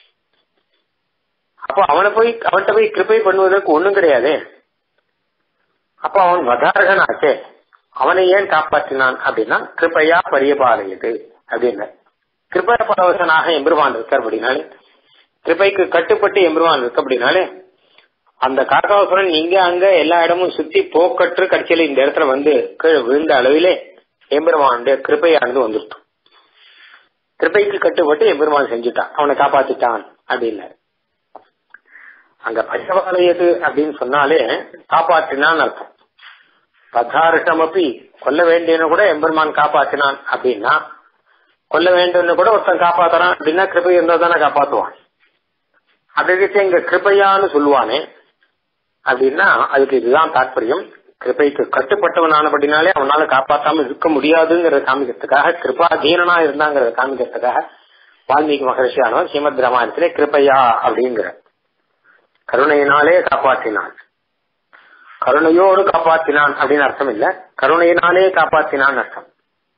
அப்போ அவனை போய் அவன்கிட்ட போய் கிருப்பை பண்ணுவதற்கு ஒண்ணும் கிடையாது அப்போ அவன் வதாரகன் ஆச்சே அவனை ஏன் காப்பாற்றினான் அப்படின்னா கிருப்பையா பரியபாலையது அப்படின்னு கிருப்பை பரவசனாக எம்பெருமான் இருக்கார் அப்படின்னாலே கிருப்பைக்கு கட்டுப்பட்டு எம்பெருமான் இருக்கு அப்படின்னாலே அந்த காக்காசுரன் இங்க அங்க எல்லா இடமும் சுத்தி போக்கற்று கட்சியில இந்த இடத்துல வந்து கீழே விழுந்த அளவிலே எம்பெருமானுடைய கிருப்பையானது வந்துருக்கும் கிருப்பைக்கு கட்டுப்பட்டு எம்பெருமான் செஞ்சுட்டான் அவனை காப்பாத்திட்டான் அப்படின்னாரு அங்க பரிசபாலயது அப்படின்னு சொன்னாலே காப்பாற்றினான் அர்த்தம் பதார்த்தம் அப்படி கொல்ல வேண்டியன்னு கூட எம்பெருமான் காப்பாற்றினான் அப்படின்னா கொல்ல வேண்டும்னு கூட ஒருத்தன் காப்பாத்துறான் அப்படின்னா கிருபை இருந்தா தானே காப்பாத்துவான் அப்படி இங்க கிருபையான்னு சொல்லுவானே அப்படின்னா அதுக்கு இதுதான் தாற்பயம் கிருபைக்கு கட்டுப்பட்டவனானபடினாலே அவனால காப்பாத்தாம இருக்க முடியாதுங்கிறத காமிக்கிறதுக்காக கிருபாதீனனா இருந்தாங்கிறத காமிக்கிறதுக்காக வால்மீகி மகர்ஷியானவர் ஸ்ரீமத் ராமாயணத்திலே கிருபையா அப்படிங்கிற கருணையினாலே காப்பாற்றினான் கருணையோடு காப்பாற்றினான் அப்படின்னு அர்த்தம் இல்ல கருணையினாலே காப்பாற்றினான் அர்த்தம்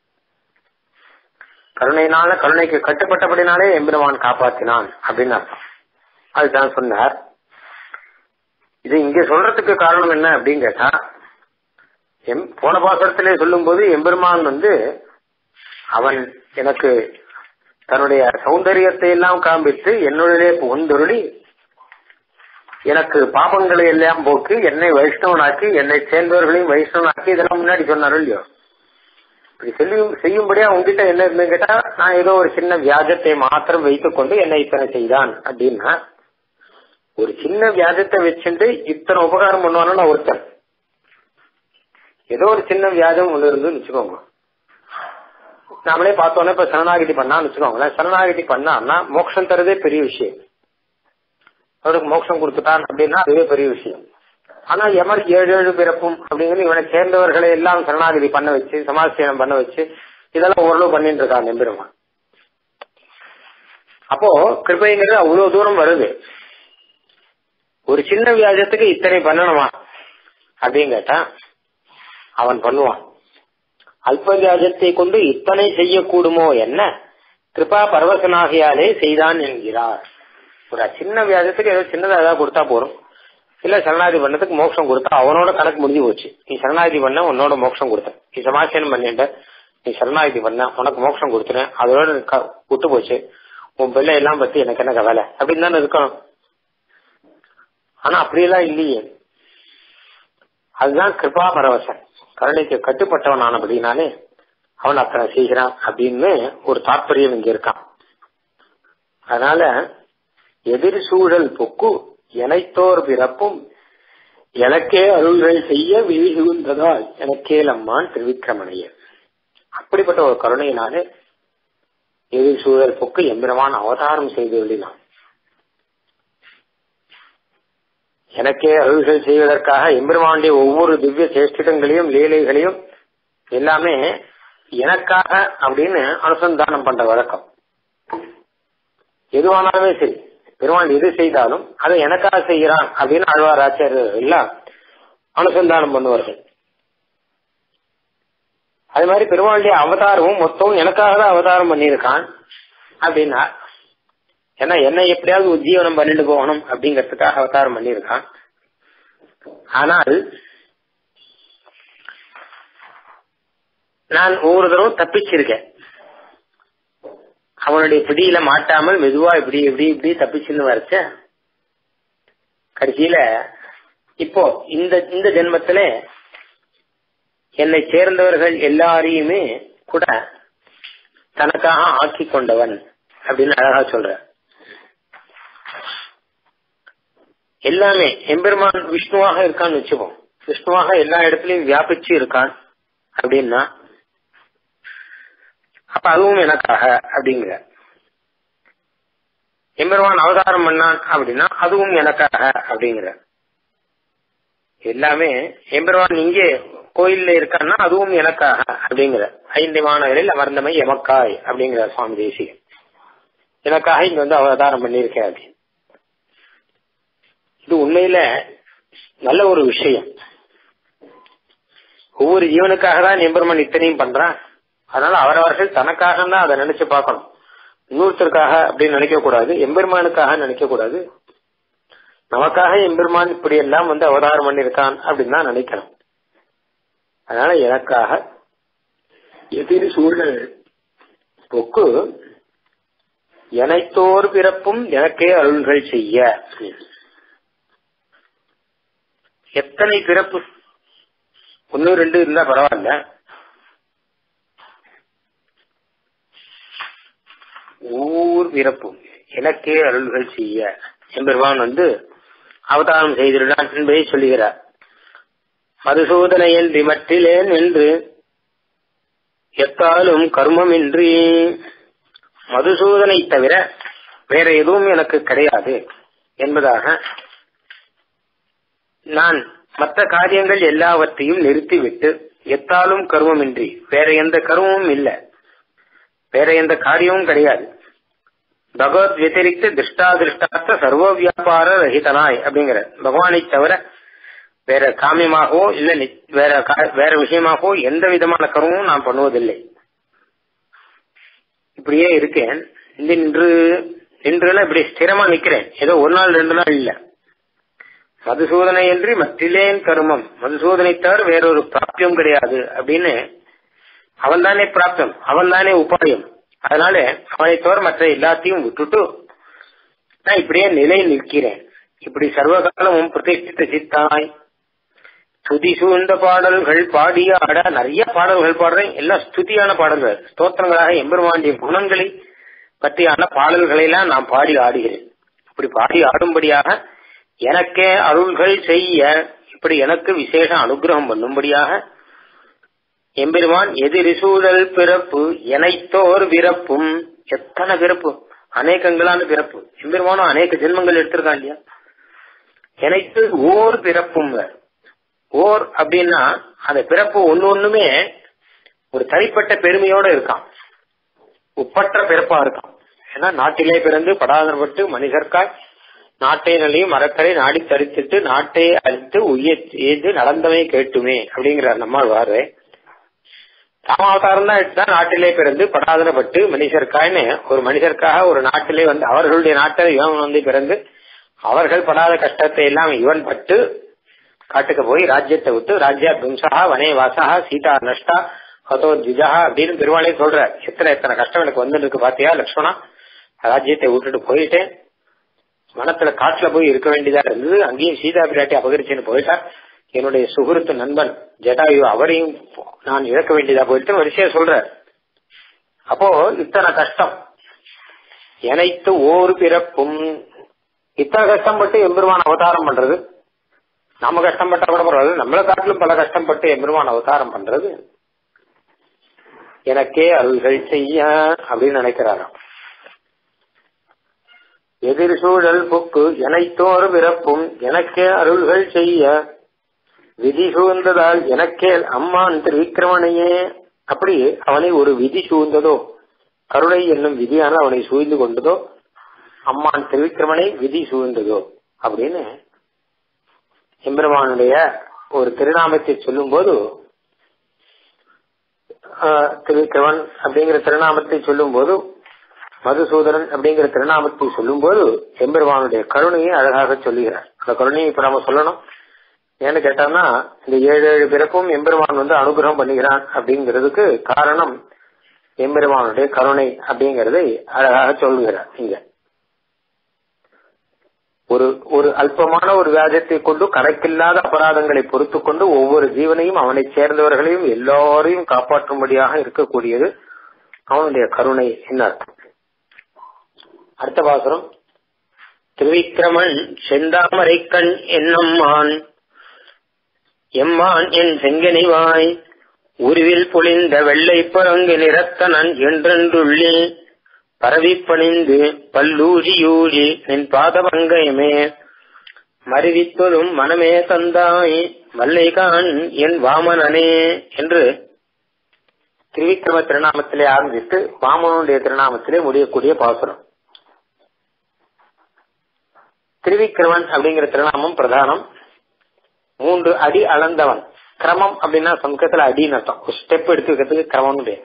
கருணையினால கருணைக்கு கட்டுப்பட்டபடினாலே எம்பெருமான் காப்பாற்றினான் அப்படின்னு அர்த்தம் அதுதான் சொன்னார் இது இங்க சொல்றதுக்கு காரணம் என்ன அப்படின்னு கேட்டா எம் போன பாசத்திலே சொல்லும் போது எம்பெருமான் வந்து அவன் எனக்கு தன்னுடைய சௌந்தரியத்தை எல்லாம் காண்பித்து என்னுடைய புகுந்தொருளி எனக்கு பாபங்களை எல்லாம் போக்கு என்னை வைஷ்ணவனாக்கி என்னை சேர்ந்தவர்களையும் வைஷ்ணவனாக்கி இதெல்லாம் முன்னாடி சொன்னாரோ இல்லையோ இப்படி செய்யும் செய்யும்படியா உங்ககிட்ட என்ன இருந்து கேட்டா நான் ஏதோ ஒரு சின்ன வியாஜத்தை மாத்திரம் வைத்துக் கொண்டு என்னை இத்தனை செய்தான் அப்படின்னா ஒரு சின்ன வியாஜத்தை வச்சுட்டு இத்தனை உபகாரம் பண்ணுவானு நான் ஒருத்தன் ஏதோ ஒரு சின்ன வியாஜம் ஒண்ணு இருந்துன்னு வச்சுக்கோங்க நாமளே பார்த்தோன்னே இப்ப சரணாகிதி பண்ணான்னு வச்சுக்கோங்களேன் சரணாகிதி பண்ணான்னா மோட்சம் தரதே பெரிய விஷயம் அவருக்கு மோட்சம் கொடுத்துட்டான் அப்படின்னா அதுவே பெரிய விஷயம் ஆனா எமர் ஏழு ஏழு பிறப்பும் அப்படிங்கிறது இவனை சேர்ந்தவர்களை எல்லாம் சரணாகிதி பண்ண வச்சு சமாசீனம் பண்ண வச்சு இதெல்லாம் ஓரளவு பண்ணிட்டு இருக்கான் எம்பெருமான் அப்போ கிருபைங்கிறது அவ்வளவு தூரம் வருது ஒரு சின்ன வியாஜத்துக்கு இத்தனை பண்ணணுமா அப்படின்னு கேட்டா அவன் பண்ணுவான் அல்ப வியாஜத்தை கொண்டு இத்தனை செய்யக்கூடுமோ என்ன கிருபா பரவசனாகியாலே செய்தான் என்கிறார் ஒரு சின்ன வியாஜத்துக்கு ஏதோ சின்னதா ஏதாவது கொடுத்தா போறோம் இல்ல சரணாதி பண்ணதுக்கு மோட்சம் கொடுத்தா அவனோட கணக்கு முடிஞ்சு போச்சு நீ சரணாதி பண்ண உன்னோட மோட்சம் கொடுத்த நீ சமாசனம் பண்ணிட்ட நீ சரணாதி பண்ண உனக்கு மோட்சம் கொடுத்துறேன் அதோட விட்டு போச்சு உன் பிள்ளை எல்லாம் பத்தி எனக்கு என்ன கவலை அப்படின்னு தானே இருக்கணும் ஆனா அப்படியெல்லாம் இல்லையே அதுதான் கிருபா பரவசன் கருணைக்கு கட்டுப்பட்டவன் ஆனபடினாலே அவன் அத்தனை செய்கிறான் அப்படின்னு ஒரு தாற்பயம் இங்க இருக்கான் அதனால எதிர் சூழல் பொக்கு எனைத்தோர் பிறப்பும் எனக்கே அருள்கள் செய்ய விழிகுந்ததால் எனக்கே லம்மான் திருவிக்கிரமணையர் அப்படிப்பட்ட ஒரு கருணையினாலே எதிர் சூழல் பொக்கு எம்பிரமான் அவதாரம் செய்து விழினான் எனக்கே அருள்கள் செய்வதற்காக எம்பெருமானுடைய ஒவ்வொரு திவ்ய சேஷ்டிடங்களையும் லீலைகளையும் எல்லாமே எனக்காக அப்படின்னு அனுசந்தானம் பண்ற வழக்கம் எதுவானாலுமே சரி பெருமாள் எது செய்தாலும் அதை எனக்காக செய்கிறான் அப்படின்னு ஆழ்வார் ஆச்சாரியர்கள் எல்லாம் அனுசந்தானம் பண்ணுவார்கள் அது மாதிரி பெருமாளுடைய அவதாரமும் மொத்தம் எனக்காக தான் அவதாரம் பண்ணியிருக்கான் அப்படின்னா ஏன்னா என்னை எப்படியாவது உஜ்ஜீவனம் பண்ணிட்டு போகணும் அப்படிங்கறதுக்காக அவதாரம் பண்ணியிருக்கான் ஆனால் நான் ஒவ்வொரு தடவும் தப்பிச்சிருக்கேன் அவனுடைய பிடியில மாட்டாமல் மெதுவா இப்படி இப்படி இப்படி தப்பிச்சுன்னு வரைச்ச கடைசியில இப்போ இந்த இந்த ஜென்மத்தில என்னை சேர்ந்தவர்கள் எல்லாரையுமே கூட தனக்காக ஆக்கி கொண்டவன் அப்படின்னு அழகா சொல்ற எல்லாமே எம்பெருமான் விஷ்ணுவாக இருக்கான்னு வச்சுப்போம் விஷ்ணுவாக எல்லா இடத்துலயும் வியாபிச்சு இருக்கான் அப்படின்னா அப்ப அதுவும் எனக்காக அப்படிங்கிற எம்பெருமான் அவதாரம் பண்ணான் அப்படின்னா அதுவும் எனக்காக அப்படிங்கிற எல்லாமே எம்பெருமான் இங்கே கோயில்ல இருக்கான்னா அதுவும் எனக்காக அப்படிங்கிற ஐந்து மாணவரில் அமர்ந்தமை எமக்காய் அப்படிங்கிற சுவாமி தேசிகன் எனக்காக இங்க வந்து அவதாரம் பண்ணியிருக்கேன் அப்படின்னு இது உண்மையில நல்ல ஒரு விஷயம் ஒவ்வொரு ஜீவனுக்காக தான் எம்பெருமான் இத்தனையும் பண்றான் அதனால அவரவர்கள் தனக்காக தான் அதை நினைச்சு பார்க்கணும் இன்னொருத்தருக்காக அப்படின்னு நினைக்க கூடாது எம்பெருமானுக்காக நினைக்க கூடாது நமக்காக எம்பெருமான் இப்படி எல்லாம் வந்து அவதாரம் பண்ணிருக்கான் அப்படின்னு தான் நினைக்கணும் அதனால எனக்காக எதிர் சூழல் பொக்கு எனைத்தோர் பிறப்பும் எனக்கே அருள்கள் செய்ய எத்தனை பிறப்பு ஒன்னு ரெண்டு இருந்தா பரவாயில்ல ஊர் பிறப்பும் எனக்கே அருள்கள் செய்ய எம்பெருமான் வந்து அவதாரம் செய்திருந்தான் என்பதை சொல்லுகிறார் மதுசூதனையில் மற்றிலேன் என்று எத்தாலும் கர்மமின்றி மதுசூதனை தவிர வேற எதுவும் எனக்கு கிடையாது என்பதாக நான் மற்ற காரியங்கள் எல்லாவற்றையும் நிறுத்திவிட்டு எத்தாலும் கர்மமின்றி வேற எந்த கர்மமும் இல்லை வேற எந்த காரியமும் கிடையாது பகவத் வத்திரிக்த திருஷ்டாதிருஷ்டார்த்த சர்வ வியாபார ரஹிதனாய் அப்படிங்கிற பகவானை தவிர வேற காமியமாகவோ இல்ல வேற வேற விஷயமாகவோ எந்த விதமான கர்மமும் நான் பண்ணுவதில்லை இப்படியே இருக்கேன் இந்த இன்று இன்றுல இப்படி ஸ்திரமா நிக்கிறேன் ஏதோ ஒரு நாள் ரெண்டு நாள் இல்ல மதுசூதனை என்று மற்றிலேன் கருமம் மதுசூதனை தவிர வேறொரு பிராப்தியம் கிடையாது அப்படின்னு அவன் தானே பிராப்தம் அவன் தானே உபாயம் அதனால அவனை தவிர மற்ற எல்லாத்தையும் விட்டுட்டு நான் இப்படியே நிலை நிற்கிறேன் இப்படி சர்வகாலமும் பிரதிஷ்டித்த சித்தாய் துதி சூழ்ந்த பாடல்கள் பாடிய ஆட நிறைய பாடல்கள் பாடுறேன் எல்லாம் ஸ்துதியான பாடல்கள் ஸ்தோத்திரங்களாக எம்பெருமாண்டிய குணங்களை பற்றியான பாடல்களை எல்லாம் நான் பாடி ஆடுகிறேன் இப்படி பாடி ஆடும்படியாக எனக்கே அருள்கள் செய்ய இப்படி எனக்கு விசேஷ அனுகிரகம் பண்ணும்படியாக எம்பெருமான் எதிரிசூழல் பிறப்பு எனைத்தோர் பிறப்பும் எத்தனை பிறப்பு அநேகங்களான பிறப்பு எம்பெருமானும் அநேக ஜென்மங்கள் எடுத்திருக்கான் இல்லையா எனக்கு ஓர் பிறப்பும் ஓர் அப்படின்னா அந்த பிறப்பு ஒன்னு ஒண்ணுமே ஒரு தனிப்பட்ட பெருமையோட இருக்கான் உப்பற்ற பிறப்பா இருக்கான் ஏன்னா நாட்டிலே பிறந்து படாதரப்பட்டு மனிதர்க்காய் நாட்டை நிலையும் மரக்கரை நாடி தரித்திட்டு நாட்டை அழித்து உயிர் செய்து நடந்தவை கேட்டுமே அப்படிங்கிறார் நம்மாழ்வாரு ராமாவதாரம் தான் எடுத்தா நாட்டிலே பிறந்து படாதனப்பட்டு மனுஷருக்காய்னு ஒரு மனுஷருக்காக ஒரு நாட்டிலே வந்து அவர்களுடைய நாட்டில் இவன் வந்து பிறந்து அவர்கள் படாத கஷ்டத்தை எல்லாம் இவன் பட்டு காட்டுக்கு போய் ராஜ்யத்தை விட்டு ராஜ்யா தும்சா வனே வாசா சீதா நஷ்டா ஹதோ திஜா அப்படின்னு பெருமாளே சொல்ற எத்தனை எத்தனை கஷ்டம் எனக்கு வந்து இருக்கு பாத்தியா லக்ஷ்மணா ராஜ்யத்தை விட்டுட்டு போயிட்டேன் வனத்துல காட்டுல போய் இருக்க வேண்டியதா இருந்தது அங்கேயும் சீதா பிராட்டி அபகரிச்சுன்னு போயிட்டார் என்னுடைய சுகுருத்து நண்பன் ஜடாயு அவரையும் நான் இழக்க வேண்டியதா போயிட்டு வரிசையா சொல்ற அப்போ இத்தனை கஷ்டம் எனைத்து ஓர் பிறப்பும் இத்தனை கஷ்டப்பட்டு எம்பெருமான் அவதாரம் பண்றது நம்ம கஷ்டப்பட்டா கூட பரவாயில்ல நம்மள காட்டிலும் பல கஷ்டப்பட்டு எம்பெருமான் அவதாரம் பண்றது எனக்கே அருள்கள் செய்ய அப்படின்னு நினைக்கிறாராம் எதிர் சூழல் புக்கு எனைத்தோர் பிறப்பும் எனக்கே அருள்கள் செய்ய விதி சூழ்ந்ததால் எனக்கே அம்மான் திருவிக்கிரமனையே அப்படி அவனை ஒரு விதி சூழ்ந்ததோ கருணை என்னும் விதியான அவனை சூழ்ந்து கொண்டதோ அம்மான் திருவிக்கிரமனை விதி சூழ்ந்ததோ அப்படின்னு எம்பெருமானுடைய ஒரு திருநாமத்தை சொல்லும் போது திருவிக்கிரமன் அப்படிங்கிற திருநாமத்தை சொல்லும் போது மதுசூதரன் அப்படிங்கிற திருநாமத்தை சொல்லும் போது எம்பெருமானுடைய கருணையை அழகாக சொல்லுகிறார் அந்த கருணையை இப்ப நம்ம சொல்லணும் ஏன்னு கேட்டான்னா இந்த ஏழு ஏழு பிறப்பும் எம்பெருமான் வந்து அனுகிரகம் பண்ணுகிறான் அப்படிங்கிறதுக்கு காரணம் எம்பெருமானுடைய கருணை அப்படிங்கறதை அழகாக சொல்லுகிறார் இங்க ஒரு ஒரு அல்பமான ஒரு வியாஜத்தை கொண்டு கணக்கில்லாத அபராதங்களை பொறுத்து கொண்டு ஒவ்வொரு ஜீவனையும் அவனை சேர்ந்தவர்களையும் எல்லாரையும் காப்பாற்றும்படியாக இருக்கக்கூடியது அவனுடைய கருணை என்ன அர்த்தம் அடுத்த பாசுரம் திருவிக்கிரமன் செந்தாமரை கண் என்னம்மான் எம்மான் என் செங்கனிவாய் உருவில் பொழிந்த வெள்ளை பரங்கு நிறத்தனன் என்றென்றுள்ளே பரவி பணிந்து பல்லூரியூரி நின் பாதபங்கயமே மருவித்தொழும் மனமே தந்தாய் மல்லைகான் என் வாமனனே என்று திருவிக்கிரம திருநாமத்திலே ஆரம்பித்து வாமனுடைய திருநாமத்திலே முடியக்கூடிய பாசுரம் திருவிக்கிரமன் அப்படிங்கிற திருநாமம் பிரதானம் மூன்று அடி அளந்தவன் கிரமம் அப்படின்னா சமஸ்கிருதத்துல அடின்னு அர்த்தம் ஒரு ஸ்டெப் எடுத்து வைக்கிறதுக்கு கிரமம்னு பேர்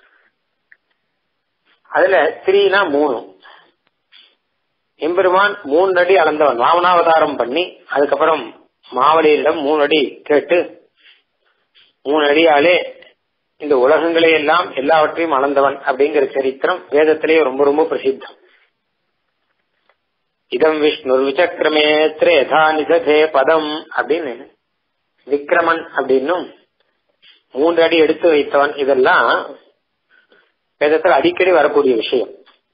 அதுல த்ரீனா மூணு எம்பெருமான் மூணு அடி அளந்தவன் வாமனாவதாரம் பண்ணி அதுக்கப்புறம் மாவலியிடம் மூணு அடி கேட்டு மூணு அடியாலே இந்த உலகங்களை எல்லாம் எல்லாவற்றையும் அளந்தவன் அப்படிங்கிற சரித்திரம் வேதத்திலேயே ரொம்ப ரொம்ப பிரசித்தம் இதம் விஷ்ணு விசக்கிரமே திரேதா நிதே பதம் அப்படின்னு விக்ரமன் அப்படின்னும் மூன்று அடி எடுத்து வைத்தவன் இதெல்லாம் வேதத்தில் அடிக்கடி வரக்கூடிய விஷயம்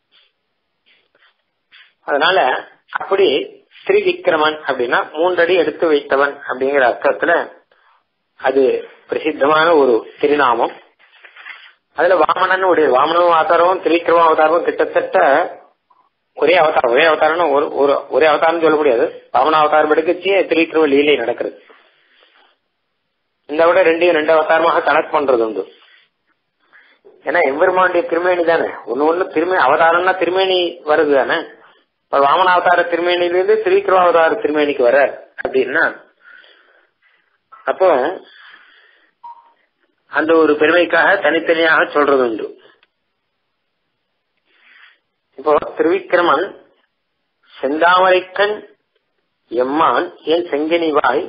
அதனால அப்படி ஸ்ரீவிக்ரமன் அப்படின்னா மூன்றடி எடுத்து வைத்தவன் அப்படிங்கிற அர்த்தத்துல அது பிரசித்தமான ஒரு திருநாமம் அதுல வாமனன் உடைய வாமன அவதாரமும் திரிவிக்ரம அவதாரமும் கிட்டத்தட்ட ஒரே அவதாரம் ஒரே அவதாரம்னு ஒரு ஒரு ஒரே அவதாரம் சொல்ல முடியாது வாமன அவதாரம் எடுக்கச்சே திரிவிக்ரம லீலை நடக்கிறது இந்த விட ரெண்டையும் ரெண்டு அவதாரமாக கனெக்ட் பண்றது உண்டு ஏன்னா எம்பெருமானுடைய திருமேனி தானே ஒன்னு ஒண்ணு திருமே அவதாரம்னா திருமேனி வருது தானே இப்ப வாமன அவதார திருமேனிலிருந்து திரிவிக்ரம அவதார திருமேனிக்கு வர அப்படின்னா அப்போ அந்த ஒரு பெருமைக்காக தனித்தனியாக சொல்றது உண்டு இப்போ திருவிக்கிரமன் செந்தாமரைக்கண் எம்மான் என் செங்கனிவாய்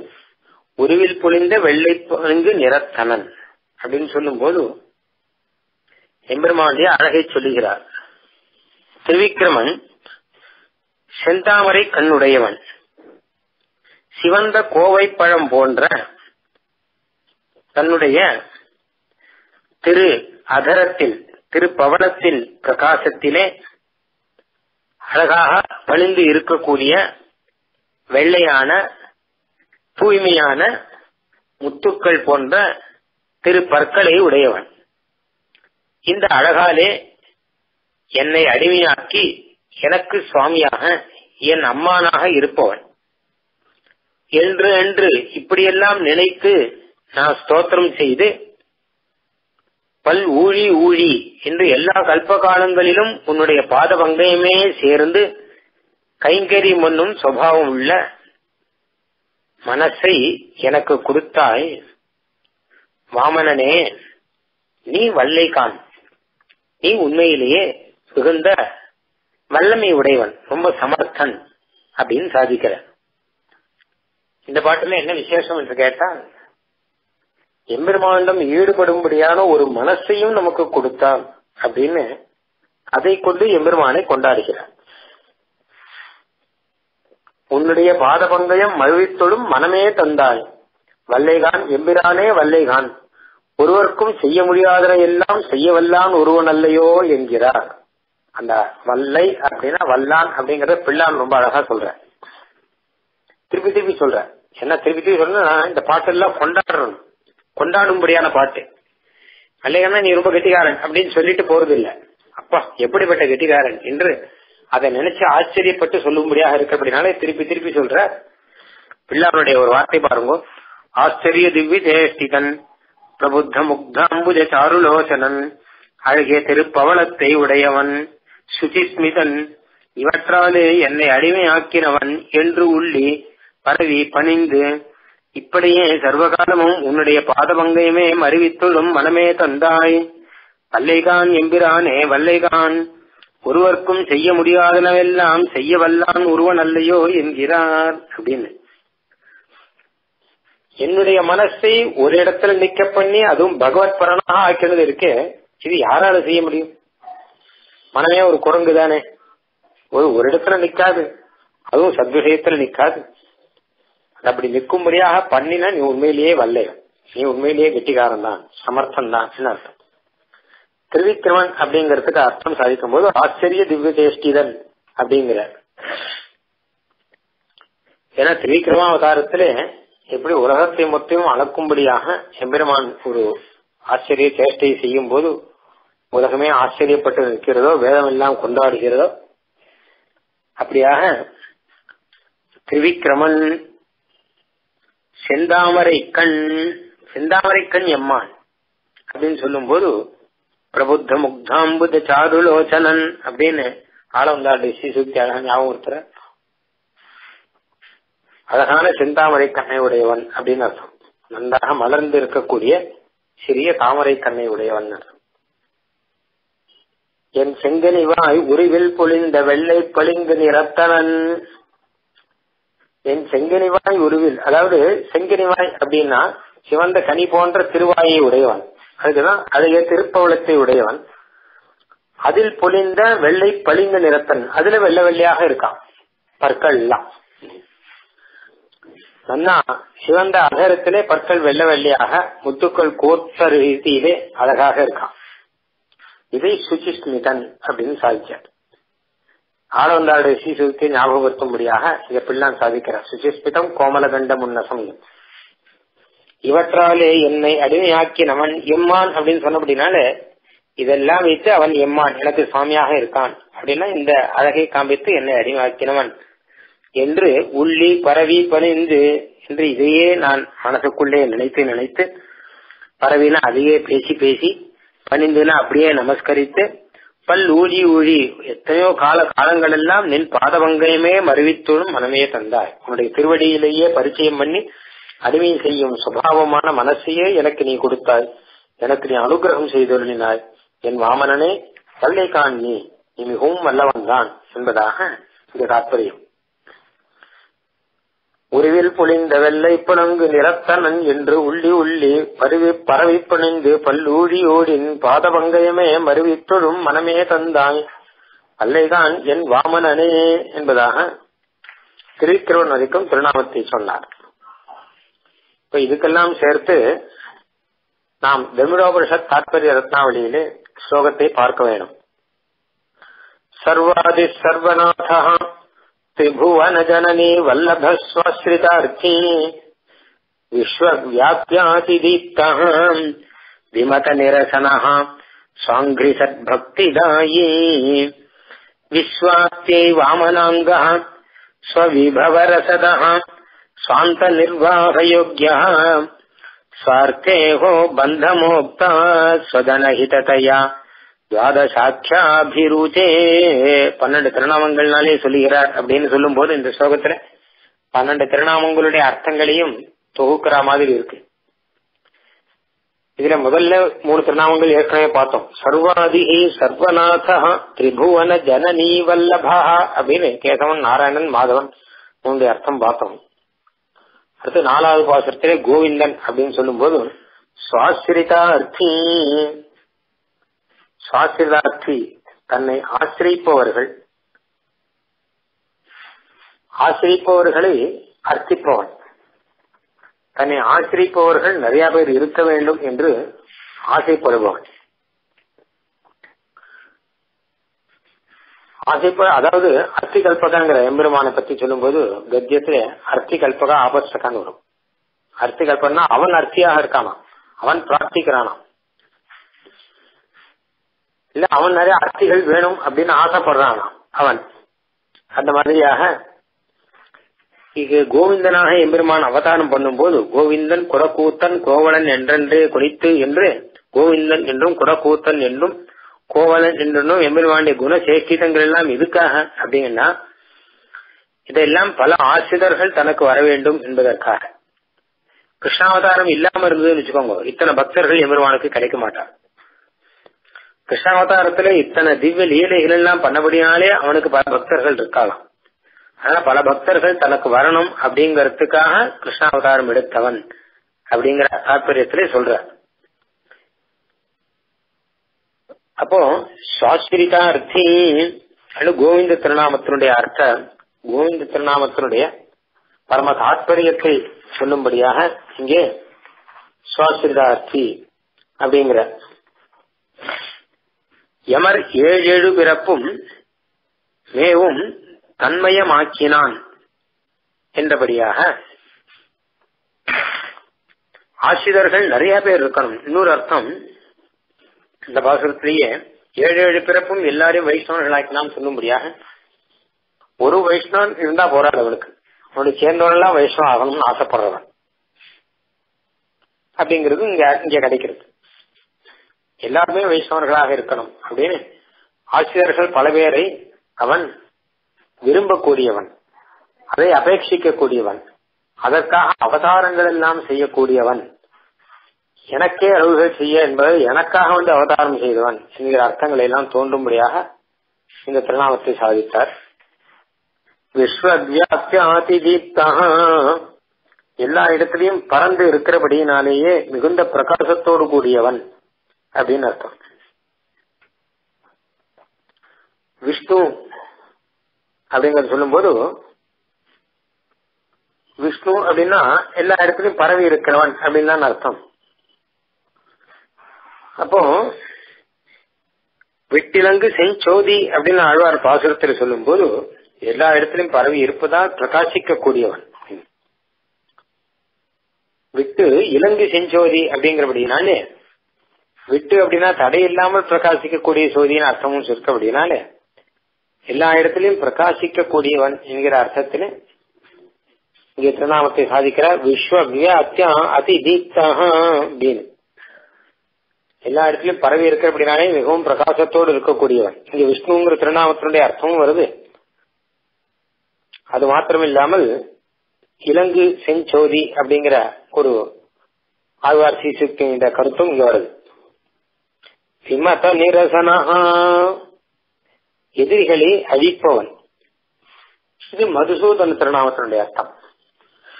உருவில் பொழிந்த வெள்ளை பங்கு நிறத்தனன் அப்படின்னு சொல்லும் போது எம்பெருமானுடைய அழகை சொல்லுகிறார் திருவிக்கிரமன் செந்தாமரை கண்ணுடையவன் சிவந்த கோவை பழம் போன்ற தன்னுடைய திரு அதரத்தில் திரு பவனத்தில் பிரகாசத்திலே அழகாக பணிந்து இருக்கக்கூடிய வெள்ளையான தூய்மையான முத்துக்கள் போன்ற திரு பற்களை உடையவன் இந்த அழகாலே என்னை அடிமையாக்கி எனக்கு சுவாமியாக என் அம்மானாக இருப்பவன் என்று என்று இப்படியெல்லாம் நினைத்து நான் ஸ்தோத்திரம் செய்து பல் ஊழி ஊழி என்று எல்லா கல்ப காலங்களிலும் உன்னுடைய பாத பங்கயமே சேர்ந்து கைங்கறி மண்ணும் சுவாவம் உள்ள மனசை எனக்கு கொடுத்தாய் வாமனனே நீ வல்லைகான் நீ உண்மையிலேயே மிகுந்த வல்லமை உடையவன் ரொம்ப சமர்த்தன் அப்படின்னு சாதிக்கிற இந்த பாட்டுல என்ன விசேஷம் என்று கேட்டால் எம்பெருமானிடம் ஈடுபடும்படியான ஒரு மனசையும் நமக்கு கொடுத்தான் அப்படின்னு அதை கொண்டு எம்பெருமானை கொண்டாடுகிறார் உன்னுடைய பாதபங்கயம் மழுவித்தொழும் மனமே தந்தாய் வல்லைகான் எம்பிரானே வல்லைகான் ஒருவருக்கும் செய்ய முடியாதன எல்லாம் செய்ய வல்லான் ஒருவன் அல்லையோ என்கிறார் அந்த வல்லை அப்படின்னா வல்லான் அப்படிங்கறத பிள்ளான் ரொம்ப அழகா சொல்ற திருப்பி திருப்பி சொல்ற என்ன திருப்பி திருப்பி சொல்ல இந்த பாட்டெல்லாம் கொண்டாடுறோம் கொண்டாடும்படியான பாட்டு அல்லையா நீ ரொம்ப கெட்டிக்காரன் அப்படின்னு சொல்லிட்டு போறது இல்ல அப்பா எப்படிப்பட்ட கெட்டிக்காரன் என்று அதை நினைச்சு ஆச்சரியப்பட்டு சொல்லும்படியாக இருக்கிறபடினாலே திருப்பி திருப்பி சொல்ற பிள்ளாருடைய ஒரு வார்த்தை பாருங்க ஆச்சரிய திவ்ய தேஷ்டிதன் பிரபுத்த முக்தாம்புஜ சாருலோசனன் அழகிய திருப்பவளத்தை உடையவன் சுசிஸ்மிதன் இவற்றாலே என்னை அடிமையாக்கினவன் என்று உள்ளி பரவி பணிந்து இப்படியே சர்வகாலமும் உன்னுடைய பாதபங்கயமே மறிவித்துள்ளும் மனமே தந்தாய் வல்லைகான் எம்பிரானே வல்லைகான் ஒருவருக்கும் செய்ய முடியாதனவெல்லாம் செய்ய வல்லான் ஒருவன் அல்லையோ என்கிறார் அப்படின்னு என்னுடைய மனசை ஒரு இடத்துல நிக்க பண்ணி அதுவும் பகவத் பரனாக ஆக்கிறது இருக்கு இது யாரால செய்ய முடியும் மனமே ஒரு குரங்கு தானே ஒரு ஒரு இடத்துல நிக்காது அதுவும் சத்விஷயத்துல நிக்காது அப்படி நிற்கும்படியாக பண்ணினா நீ உண்மையிலேயே வல்லைய நீ உண்மையிலேயே கெட்டிக்காரன் தான் சமர்த்தன் தான் அர்த்தம் திருவிக்கிரமன் அப்படிங்கறதுக்கு அர்த்தம் சாதிக்கும் போது ஆச்சரிய திவ்ய தேஷ்டிதன் அப்படிங்கிற ஏன்னா திரிவிக்ரம அவதாரத்திலே எப்படி உலகத்தை மொத்தமும் அளக்கும்படியாக எம்பெருமான் ஒரு ஆச்சரிய சேஷ்டை செய்யும் போது உலகமே ஆச்சரியப்பட்டு நிற்கிறதோ வேதம் எல்லாம் கொண்டாடுகிறதோ அப்படியாக திரிவிக்ரமன் செந்தாமரை கண் செந்தாமரை கண் எம்மான் அப்படின்னு சொல்லும் போது பிரபுத்த முக்தாம்புத சாருலோச்சனன் அப்படின்னு ஆளவந்தாடு ஸ்ரீசுக்தி அழகான ஞாபகம் ஒருத்தர அழகான செந்தாமரை கண்ணை உடையவன் அப்படின்னு அர்த்தம் நன்றாக மலர்ந்து இருக்கக்கூடிய சிறிய தாமரை கண்ணை உடையவன் அர்த்தம் என் செங்கனிவாய் உருவில் பொழிந்த வெள்ளை பளிங்கு நிறத்தனன் என் செங்கனிவாய் உருவில் அதாவது செங்கனிவாய் அப்படின்னா சிவந்த கனி போன்ற திருவாயை உடையவன் அதுக்குதான் அழகிய திருப்பவளத்தை உடையவன் அதில் பொழிந்த வெள்ளை பளிங்கு நிறத்தன் அதுல வெள்ளை வெள்ளையாக இருக்கான் பற்கள் எல்லாம் நன்னா சிவந்த அகரத்திலே பற்கள் வெள்ளை வெள்ளையாக முத்துக்கள் கோர்த்த ரீதியிலே அழகாக இருக்கான் இதை சுச்சிஸ்மிதன் அப்படின்னு சாதிச்சார் ஆளவந்தாருடைய ஸ்ரீசுக்கு ஞாபகப்படுத்தும்படியாக இதை பிள்ளான் சாதிக்கிறார் சுச்சிஸ்மிதம் கோமலகண்ட முன்னசம் இவற்றாலே என்னை அடிமையாக்கினவன் எம்மான் அப்படின்னு சொன்னபடினால இதெல்லாம் வைத்து அவன் எம்மான் எனக்கு சுவாமியாக இருக்கான் அப்படின்னா இந்த அழகை காண்பித்து என்னை அடிமையாக்கினவன் என்று உள்ளி பரவி பணிந்து என்று இதையே நான் மனசுக்குள்ளே நினைத்து நினைத்து பரவினா அதையே பேசி பேசி பணிந்துனா அப்படியே நமஸ்கரித்து பல் ஊழி ஊழி எத்தனையோ கால காலங்கள் எல்லாம் நின் பாதவங்கயமே மறுவித்தோடும் மனமே தந்தாய் உன்னுடைய திருவடியிலேயே பரிச்சயம் பண்ணி அடிமை செய்யும் சுபாவமான மனசையே எனக்கு நீ கொடுத்தாய் எனக்கு நீ அனுகிரகம் செய்தொருளினாய் என் வாமனனே வல்லை காண் நீ நீ மிகவும் வல்லவன் தான் என்பதாக இந்த தாற்பயம் உருவில் பொழிந்த வெள்ளை புலங்கு நிறத்தனன் என்று உள்ளி உள்ளி பருவி பரவி பிணைந்து பல்லூழி ஓடின் பாதபங்கயமே மருவித்தொழும் மனமே தந்தாய் அல்லைதான் என் வாமனனே என்பதாக திருத்திருவநதிக்கும் திருநாமத்தை சொன்னார் இப்ப இதுக்கெல்லாம் சேர்த்து நாம் தர்மிடோபனிஷத் தாற்பரிய ரத்னாவளியிலே ஸ்லோகத்தை பார்க்க வேணும் சர்வாதி சர்வநாத திரிபுவன ஜனனி வல்லப ஸ்வஸ்ரிதார்த்தி விஸ்வவியாப்யாதிதீப்த விமத நிரசன சாங்கிரி சத்பக்திதாயி விஸ்வாப்தியை வாமனாங்க ஸ்வவிபவரசத स्वान्त निर्वाहयोग्य स्वार्थेहो बन्धमोक्ता स्वदनहिततया துவாதசாட்சாபிருச்சே பன்னெண்டு திருநாமங்கள்னாலே சொல்லுகிறார் அப்படின்னு சொல்லும் போது இந்த ஸ்லோகத்துல பன்னெண்டு திருநாமங்களுடைய அர்த்தங்களையும் தொகுக்கிற மாதிரி இருக்கு இதுல முதல்ல மூணு திருநாமங்கள் ஏற்கனவே பார்த்தோம் சர்வாதிகி சர்வநாத திரிபுவன ஜனனீ வல்லபா அப்படின்னு கேசவன் நாராயணன் மாதவன் மூன்று அர்த்தம் பார்த்தோம் அடுத்து நாலாவது பாசத்திலே கோவிந்தன் அப்படின்னு சொல்லும் போது சுவாசிரிதார்த்தி சுவாசிரிதார்த்தி தன்னை ஆசிரிப்பவர்கள் ஆசிரிப்பவர்களை அர்த்திப்பவன் தன்னை ஆசிரிப்பவர்கள் நிறைய பேர் இருக்க வேண்டும் என்று ஆசைப்படுபவன் ஆசைப்ப அதாவது அர்த்தி கல்பகாங்கிற எம்பெருமானை பத்தி சொல்லும்போது கத்தியத்துல அர்த்தி கல்பகா ஆபஸ்தகான்னு வரும் அர்த்தி கல்பனா அவன் அர்த்தியாக இருக்கானா அவன் பிரார்த்திக்கிறானாம் இல்ல அவன் நிறைய அர்த்திகள் வேணும் அப்படின்னு ஆசைப்படுறானா அவன் அந்த மாதிரியாக இங்கு கோவிந்தனாக எம்பெருமான் அவதாரம் பண்ணும்போது கோவிந்தன் குடக்கூத்தன் கோவலன் என்றென்றே குறித்து என்று கோவிந்தன் என்றும் குடக்கூத்தன் என்றும் கோவலன் என்றும் எம்பெருமானுடைய குண சேஷ்டிதங்கள் எல்லாம் எதுக்காக அப்படின்னா இதெல்லாம் பல ஆசிரியர்கள் தனக்கு வர வேண்டும் என்பதற்காக கிருஷ்ணாவதாரம் இல்லாம இருந்ததுன்னு வச்சுக்கோங்க இத்தனை பக்தர்கள் எம்பெருமானுக்கு கிடைக்க மாட்டார் கிருஷ்ணாவதாரத்துல இத்தனை திவ்ய லீலைகள் எல்லாம் பண்ணபடினாலே அவனுக்கு பல பக்தர்கள் இருக்கலாம் ஆனா பல பக்தர்கள் தனக்கு வரணும் அப்படிங்கறதுக்காக கிருஷ்ணாவதாரம் எடுத்தவன் அப்படிங்கிற தாற்பயத்திலே சொல்றார் அப்போ சாஸ்திரிதா அர்த்தி கோவிந்த திருநாமத்தினுடைய அர்த்தம் கோவிந்த திருநாமத்தினுடைய பரம தாற்பயத்தை சொல்லும்படியாக இங்கே சுவாசிரிதா அர்த்தி அப்படிங்கிற யமர் ஏழு ஏழு பிறப்பும் மேவும் தன்மயமாக்கினான் என்றபடியாக ஆசிரியர்கள் நிறைய பேர் இருக்கணும் இன்னொரு அர்த்தம் இந்த பாசுரத்திலேயே ஏழு ஏழு பிறப்பும் எல்லாரையும் வைஷ்ணவர்களாக்கினான் சொல்லும்படியாக ஒரு வைஷ்ணவன் இருந்தா போராது அவனுக்கு அவனுக்கு சேர்ந்தவனெல்லாம் வைஷ்ணவம் ஆகணும்னு ஆசைப்படுறவன் அப்படிங்கிறது இங்க இங்க கிடைக்கிறது எல்லாருமே வைஷ்ணவர்களாக இருக்கணும் அப்படின்னு ஆசிரியர்கள் பல பேரை அவன் விரும்பக்கூடியவன் அதை அபேட்சிக்க கூடியவன் அதற்காக அவதாரங்கள் எல்லாம் செய்யக்கூடியவன் எனக்கே அருள்கள் செய்ய என்பது எனக்காக வந்து அவதாரம் செய்தவன் என்கிற அர்த்தங்களை எல்லாம் தோன்றும்படியாக இந்த திருநாமத்தை சாதித்தார் விஸ்வவியாப்திதீப்தா எல்லா இடத்திலையும் பறந்து இருக்கிறபடியினாலேயே மிகுந்த பிரகாசத்தோடு கூடியவன் அப்படின்னு அர்த்தம் விஷ்ணு அப்படிங்கறது சொல்லும்போது விஷ்ணு அப்படின்னா எல்லா இடத்துலயும் பரவி இருக்கிறவன் அப்படின்னு தான் அர்த்தம் அப்போ விட்டிலங்கு செஞ்சோதி அப்படின்னு ஆழ்வார் பாசுரத்தில் சொல்லும் போது எல்லா இடத்திலும் பரவி இருப்பதால் பிரகாசிக்க கூடியவன் விட்டு இலங்கு செஞ்சோதி அப்படிங்கிறபடினாலே விட்டு அப்படின்னா தடை இல்லாமல் பிரகாசிக்கக்கூடிய சோதின்னு அர்த்தமும் சொல்லிருக்க அப்படின்னாலே எல்லா இடத்திலையும் பிரகாசிக்க கூடியவன் என்கிற அர்த்தத்தில் இங்கே திருநாமத்தை சாதிக்கிறார் விஸ்வ வியாப்தியா அதி தீப்தாக அப்படின்னு எல்லா இடத்திலும் பரவி இருக்க அப்படின்னாலே மிகவும் பிரகாசத்தோடு இருக்கக்கூடியவன் இங்க விஷ்ணுங்கிற திருநாமத்தினுடைய அர்த்தமும் வருது அது மாத்திரம் இல்லாமல் இலங்கு செஞ்சோதி அப்படிங்கிற ஒரு ஆழ்வார் சீசுக்கு இந்த கருத்தும் இங்க வருது விமத நிரசனஹா எதிரிகளை அழிப்பவன் இது மதுசூதன திருநாமத்தினுடைய அர்த்தம்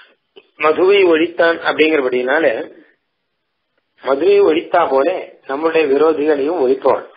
மதுவை ஒழித்தான் அப்படிங்கிறபடினால மதுவை ஒழித்தா போல நம்முடைய விரோதிகளையும் ஒழிப்பவன்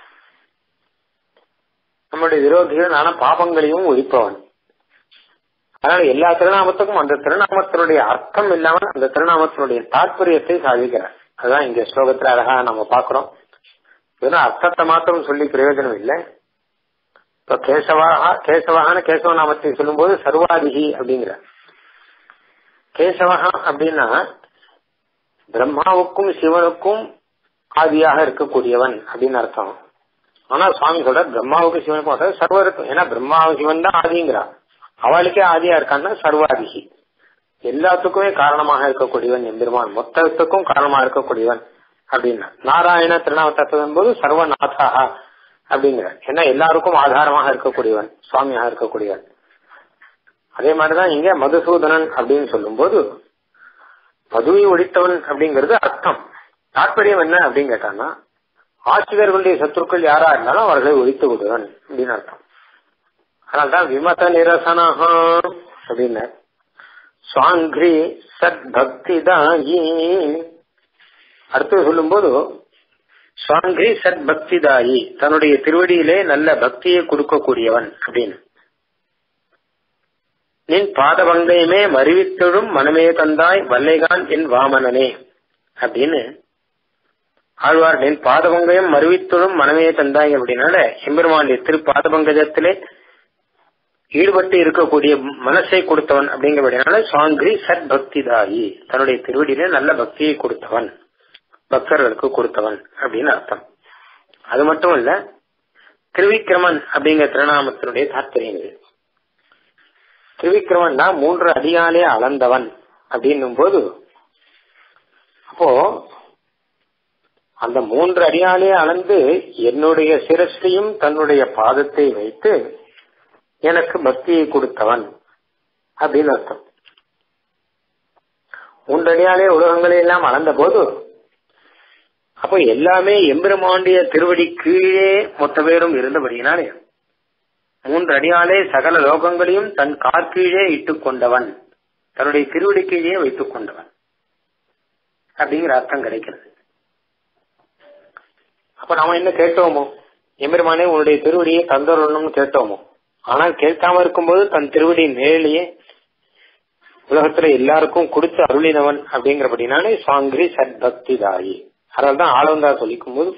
நம்முடைய விரோதிகளான பாபங்களையும் ஒழிப்பவன் அதனால எல்லா திருநாமத்துக்கும் அந்த திருநாமத்தினுடைய அர்த்தம் இல்லாமல் அந்த திருநாமத்தினுடைய தாற்பயத்தை சாதிக்கிறார் அதுதான் இங்க ஸ்லோகத்துல அழகா நம்ம பாக்குறோம் வெறும் அர்த்தத்தை மாத்திரம் சொல்லி பிரயோஜனம் இல்லை இப்ப கேசவாக கேசவகான கேசவ நாமத்தை சொல்லும்போது சர்வாதிகி அப்படிங்கிற கேசவகா அப்படின்னா பிரம்மாவுக்கும் சிவனுக்கும் ஆதியாக இருக்கக்கூடியவன் அப்படின்னு அர்த்தம் ஆனா சுவாமி சொல்ற பிரம்மாவுக்கும் சிவனுக்கும் அர்த்தம் சர்வருக்கும் ஏன்னா பிரம்மாவு சிவன் தான் ஆதிங்கிறான் அவளுக்கே ஆதியா இருக்கான்னா சர்வாதிகி எல்லாத்துக்குமே காரணமாக இருக்கக்கூடியவன் எம்பெருமான் மொத்தத்துக்கும் காரணமாக இருக்கக்கூடியவன் அப்படின்னா நாராயண திருநாமத்தை போது சர்வநாதாக அப்படிங்கிற ஏன்னா எல்லாருக்கும் ஆதாரமாக இருக்கக்கூடியவன் சுவாமியாக இருக்கக்கூடியவன் அதே மாதிரிதான் இங்க மதுசூதனன் அப்படின்னு சொல்லும் போது மதுவை ஒழித்தவன் அப்படிங்கிறது அர்த்தம் தாற்பயம் என்ன அப்படின்னு கேட்டான்னா ஆசிரியர்களுடைய சத்துருக்கள் யாரா இருந்தாலும் அவர்களை ஒழித்து விடுவன் அப்படின்னு அர்த்தம் அதனால்தான் விமத நிரசனஹ அப்படின்னு சுவாங்கிரி சத் பக்தி தாயி அடுத்து சொல்லும்போது சுவாங்கிரி சத் பக்தி தாயி தன்னுடைய திருவடியிலே நல்ல பக்தியை கொடுக்கக்கூடியவன் அப்படின்னு நின் பாதபங்கையுமே மறிவித்தொழும் மனமே தந்தாய் வல்லைகான் என் வாமனனே அப்படின்னு ஆழ்வார் நின் பாதபங்கையும் மறுவித்தொழும் மனமே தந்தாய் அப்படின்னால எம்பெருமானுடைய திரு பாதபங்கஜத்திலே ஈடுபட்டு இருக்கக்கூடிய மனசை கொடுத்தவன் அப்படிங்கிறபடினால சுவாங்கிரி சத் பக்தி தாயி தன்னுடைய திருவடியிலே நல்ல பக்தியை கொடுத்தவன் பக்தர்களுக்கு கொடுத்தவன் அப்படின்னு அர்த்தம் அது மட்டும் இல்ல திருவிக்கிரமன் அப்படிங்கிற திருநாமத்தினுடைய தாற்பயம் இது திருவிக்கிரமன் தான் மூன்று அடியாலே அளந்தவன் அப்படின்னும் போது அப்போ அந்த மூன்று அடியாலே அளந்து என்னுடைய சிரஸ்டையும் தன்னுடைய பாதத்தை வைத்து எனக்கு பக்தியை கொடுத்தவன் அப்படின்னு அர்த்தம் மூன்று அடியாலே உலகங்களை எல்லாம் அளந்த போது அப்போ எல்லாமே எம்பெருமாண்டிய திருவடி கீழே மொத்த பேரும் இருந்தபடியினாலே மூன்று அடியாலே சகல லோகங்களையும் தன் காற்கீழே இட்டுக் கொண்டவன் தன்னுடைய திருவடி கீழே வைத்துக் கொண்டவன் அப்படிங்கிற அர்த்தம் கிடைக்கிறது அப்ப நாம என்ன கேட்டோமோ எம்பெருமானே உன்னுடைய திருவடியை தந்தரணும்னு கேட்டோமோ ஆனால் கேட்காம இருக்கும்போது தன் திருவடியின் மேலேயே உலகத்துல எல்லாருக்கும் கொடுத்து அருளினவன் அப்படிங்கிறபடினாலே சுவாங்கிரி சத் பக்தி தாயி அதனால்தான் ஆளவந்தா சொல்லிக்கும் போது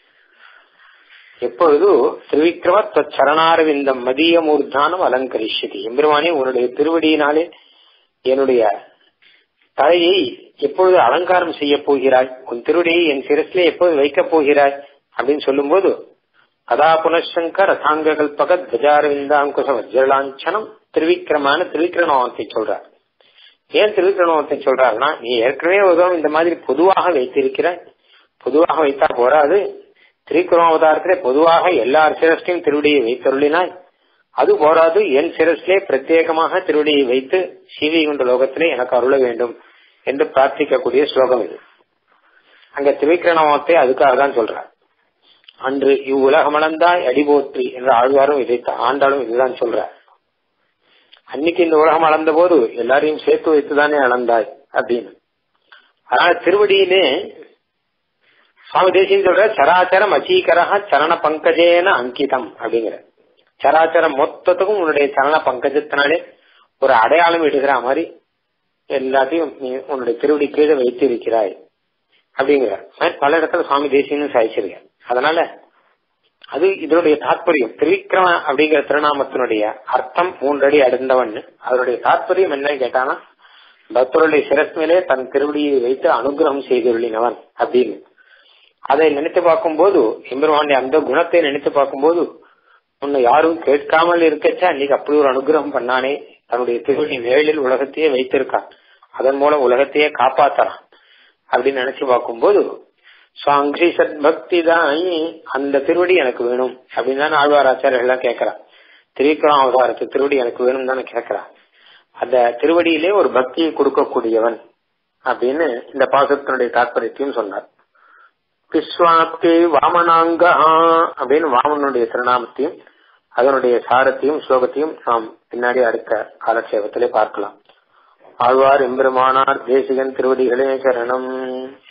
எப்பொழுது திரிவிக்ரம சரணாரவிந்தம் மதிய மூர்தானம் அலங்கரிஷதி எம்பெருமானே உன்னுடைய திருவடியினாலே என்னுடைய தலையை எப்பொழுது அலங்காரம் செய்ய போகிறாய் உன் திருவடியை என் சிரசிலே எப்போது வைக்கப் போகிறாய் அப்படின்னு சொல்லும்போது கதா புனசங்க ரதாங்க கல்பக கஜாரவிந்தாங்குச வஜ்ரலாஞ்சனம் திருவிக்கிரமான திருவிக்கிரமத்தை சொல்றார் ஏன் திருவிக்கிரமத்தை சொல்றாருன்னா நீ ஏற்கனவே உதவும் இந்த மாதிரி பொதுவாக வைத்திருக்கிறாய் பொதுவாக வைத்தா போராது திரிக்குரம் அவதாரத்திலே பொதுவாக எல்லார் சிரஸ்டையும் திருவடியை வைத்தருளினாய் அது போராது என் சிரஸ்லே பிரத்யேகமாக திருவடியை வைத்து சீவிகுண்ட லோகத்திலே எனக்கு அருள வேண்டும் என்று பிரார்த்திக்கக்கூடிய ஸ்லோகம் இது அங்க திரிக்கிரணமத்தை அதுக்காக தான் சொல்றார் அன்று இவ்வுலகமளந்தாய் அடிபோற்றி என்ற ஆழ்வாரும் இதை ஆண்டாலும் இதுதான் சொல்றார் அன்னைக்கு இந்த உலகம் அளந்த போது எல்லாரையும் சேர்த்து வைத்துதானே அளந்தாய் அப்படின்னு அதனால திருவடியிலே சுவாமி தேசியம் சொல்ற சராச்சரம் அச்சீகரா சரண பங்கஜேன அங்கிதம் அப்படிங்கிற சராச்சரம் மொத்தத்துக்கும் உன்னுடைய சரண பங்கஜத்தினாலே ஒரு அடையாளம் இடுகிற மாதிரி எல்லாத்தையும் நீ உன்னுடைய திருவடி கீழே வைத்து இருக்கிறாய் அப்படிங்கிற பல இடத்துல சுவாமி தேசியன்னு சாதிச்சிருக்க அதனால அது இதனுடைய தாற்பயம் திரிவிக்ரம அப்படிங்கிற திருநாமத்தினுடைய அர்த்தம் மூன்றடி அடைந்தவன் அதனுடைய தாற்பயம் என்னன்னு கேட்டானா பக்தருடைய சிரஸ்மிலே தன் திருவடியை வைத்து அனுகிரகம் செய்துள்ளினவன் அப்படின்னு அதை நினைத்து பார்க்கும்போது எம்பெருமானுடைய அந்த குணத்தை நினைத்து பார்க்கும்போது உன்னை யாரும் கேட்காமல் இருக்கச்சா அன்னைக்கு அப்படி ஒரு அனுகிரகம் பண்ணானே தன்னுடைய திருவடி வேளில் உலகத்தையே வைத்திருக்கான் அதன் மூலம் உலகத்தையே காப்பாத்தறான் அப்படின்னு நினைச்சு பார்க்கும்போது சுவாங்கி சத் பக்தி தான் அந்த திருவடி எனக்கு வேணும் அப்படின்னு தான் ஆழ்வாராச்சாரியர்கள் எல்லாம் கேட்கிறா திரிவிக்ரம் அவதாரத்து திருவடி எனக்கு வேணும் தானே கேட்கிறா அந்த திருவடியிலே ஒரு பக்தியை கொடுக்கக்கூடியவன் அப்படின்னு இந்த பாசத்தினுடைய தாற்பயத்தையும் சொன்னார் விஸ்வாப்தி வாமனாங்கா அப்படின்னு வாமனுடைய திருநாமத்தையும் அதனுடைய சாரத்தையும் ஸ்லோகத்தையும் நாம் பின்னாடி அடுத்த காலக்ஷேபத்திலே பார்க்கலாம் ஆழ்வார் எம்பெருமானார் தேசிகன் திருவடிகளே சரணம்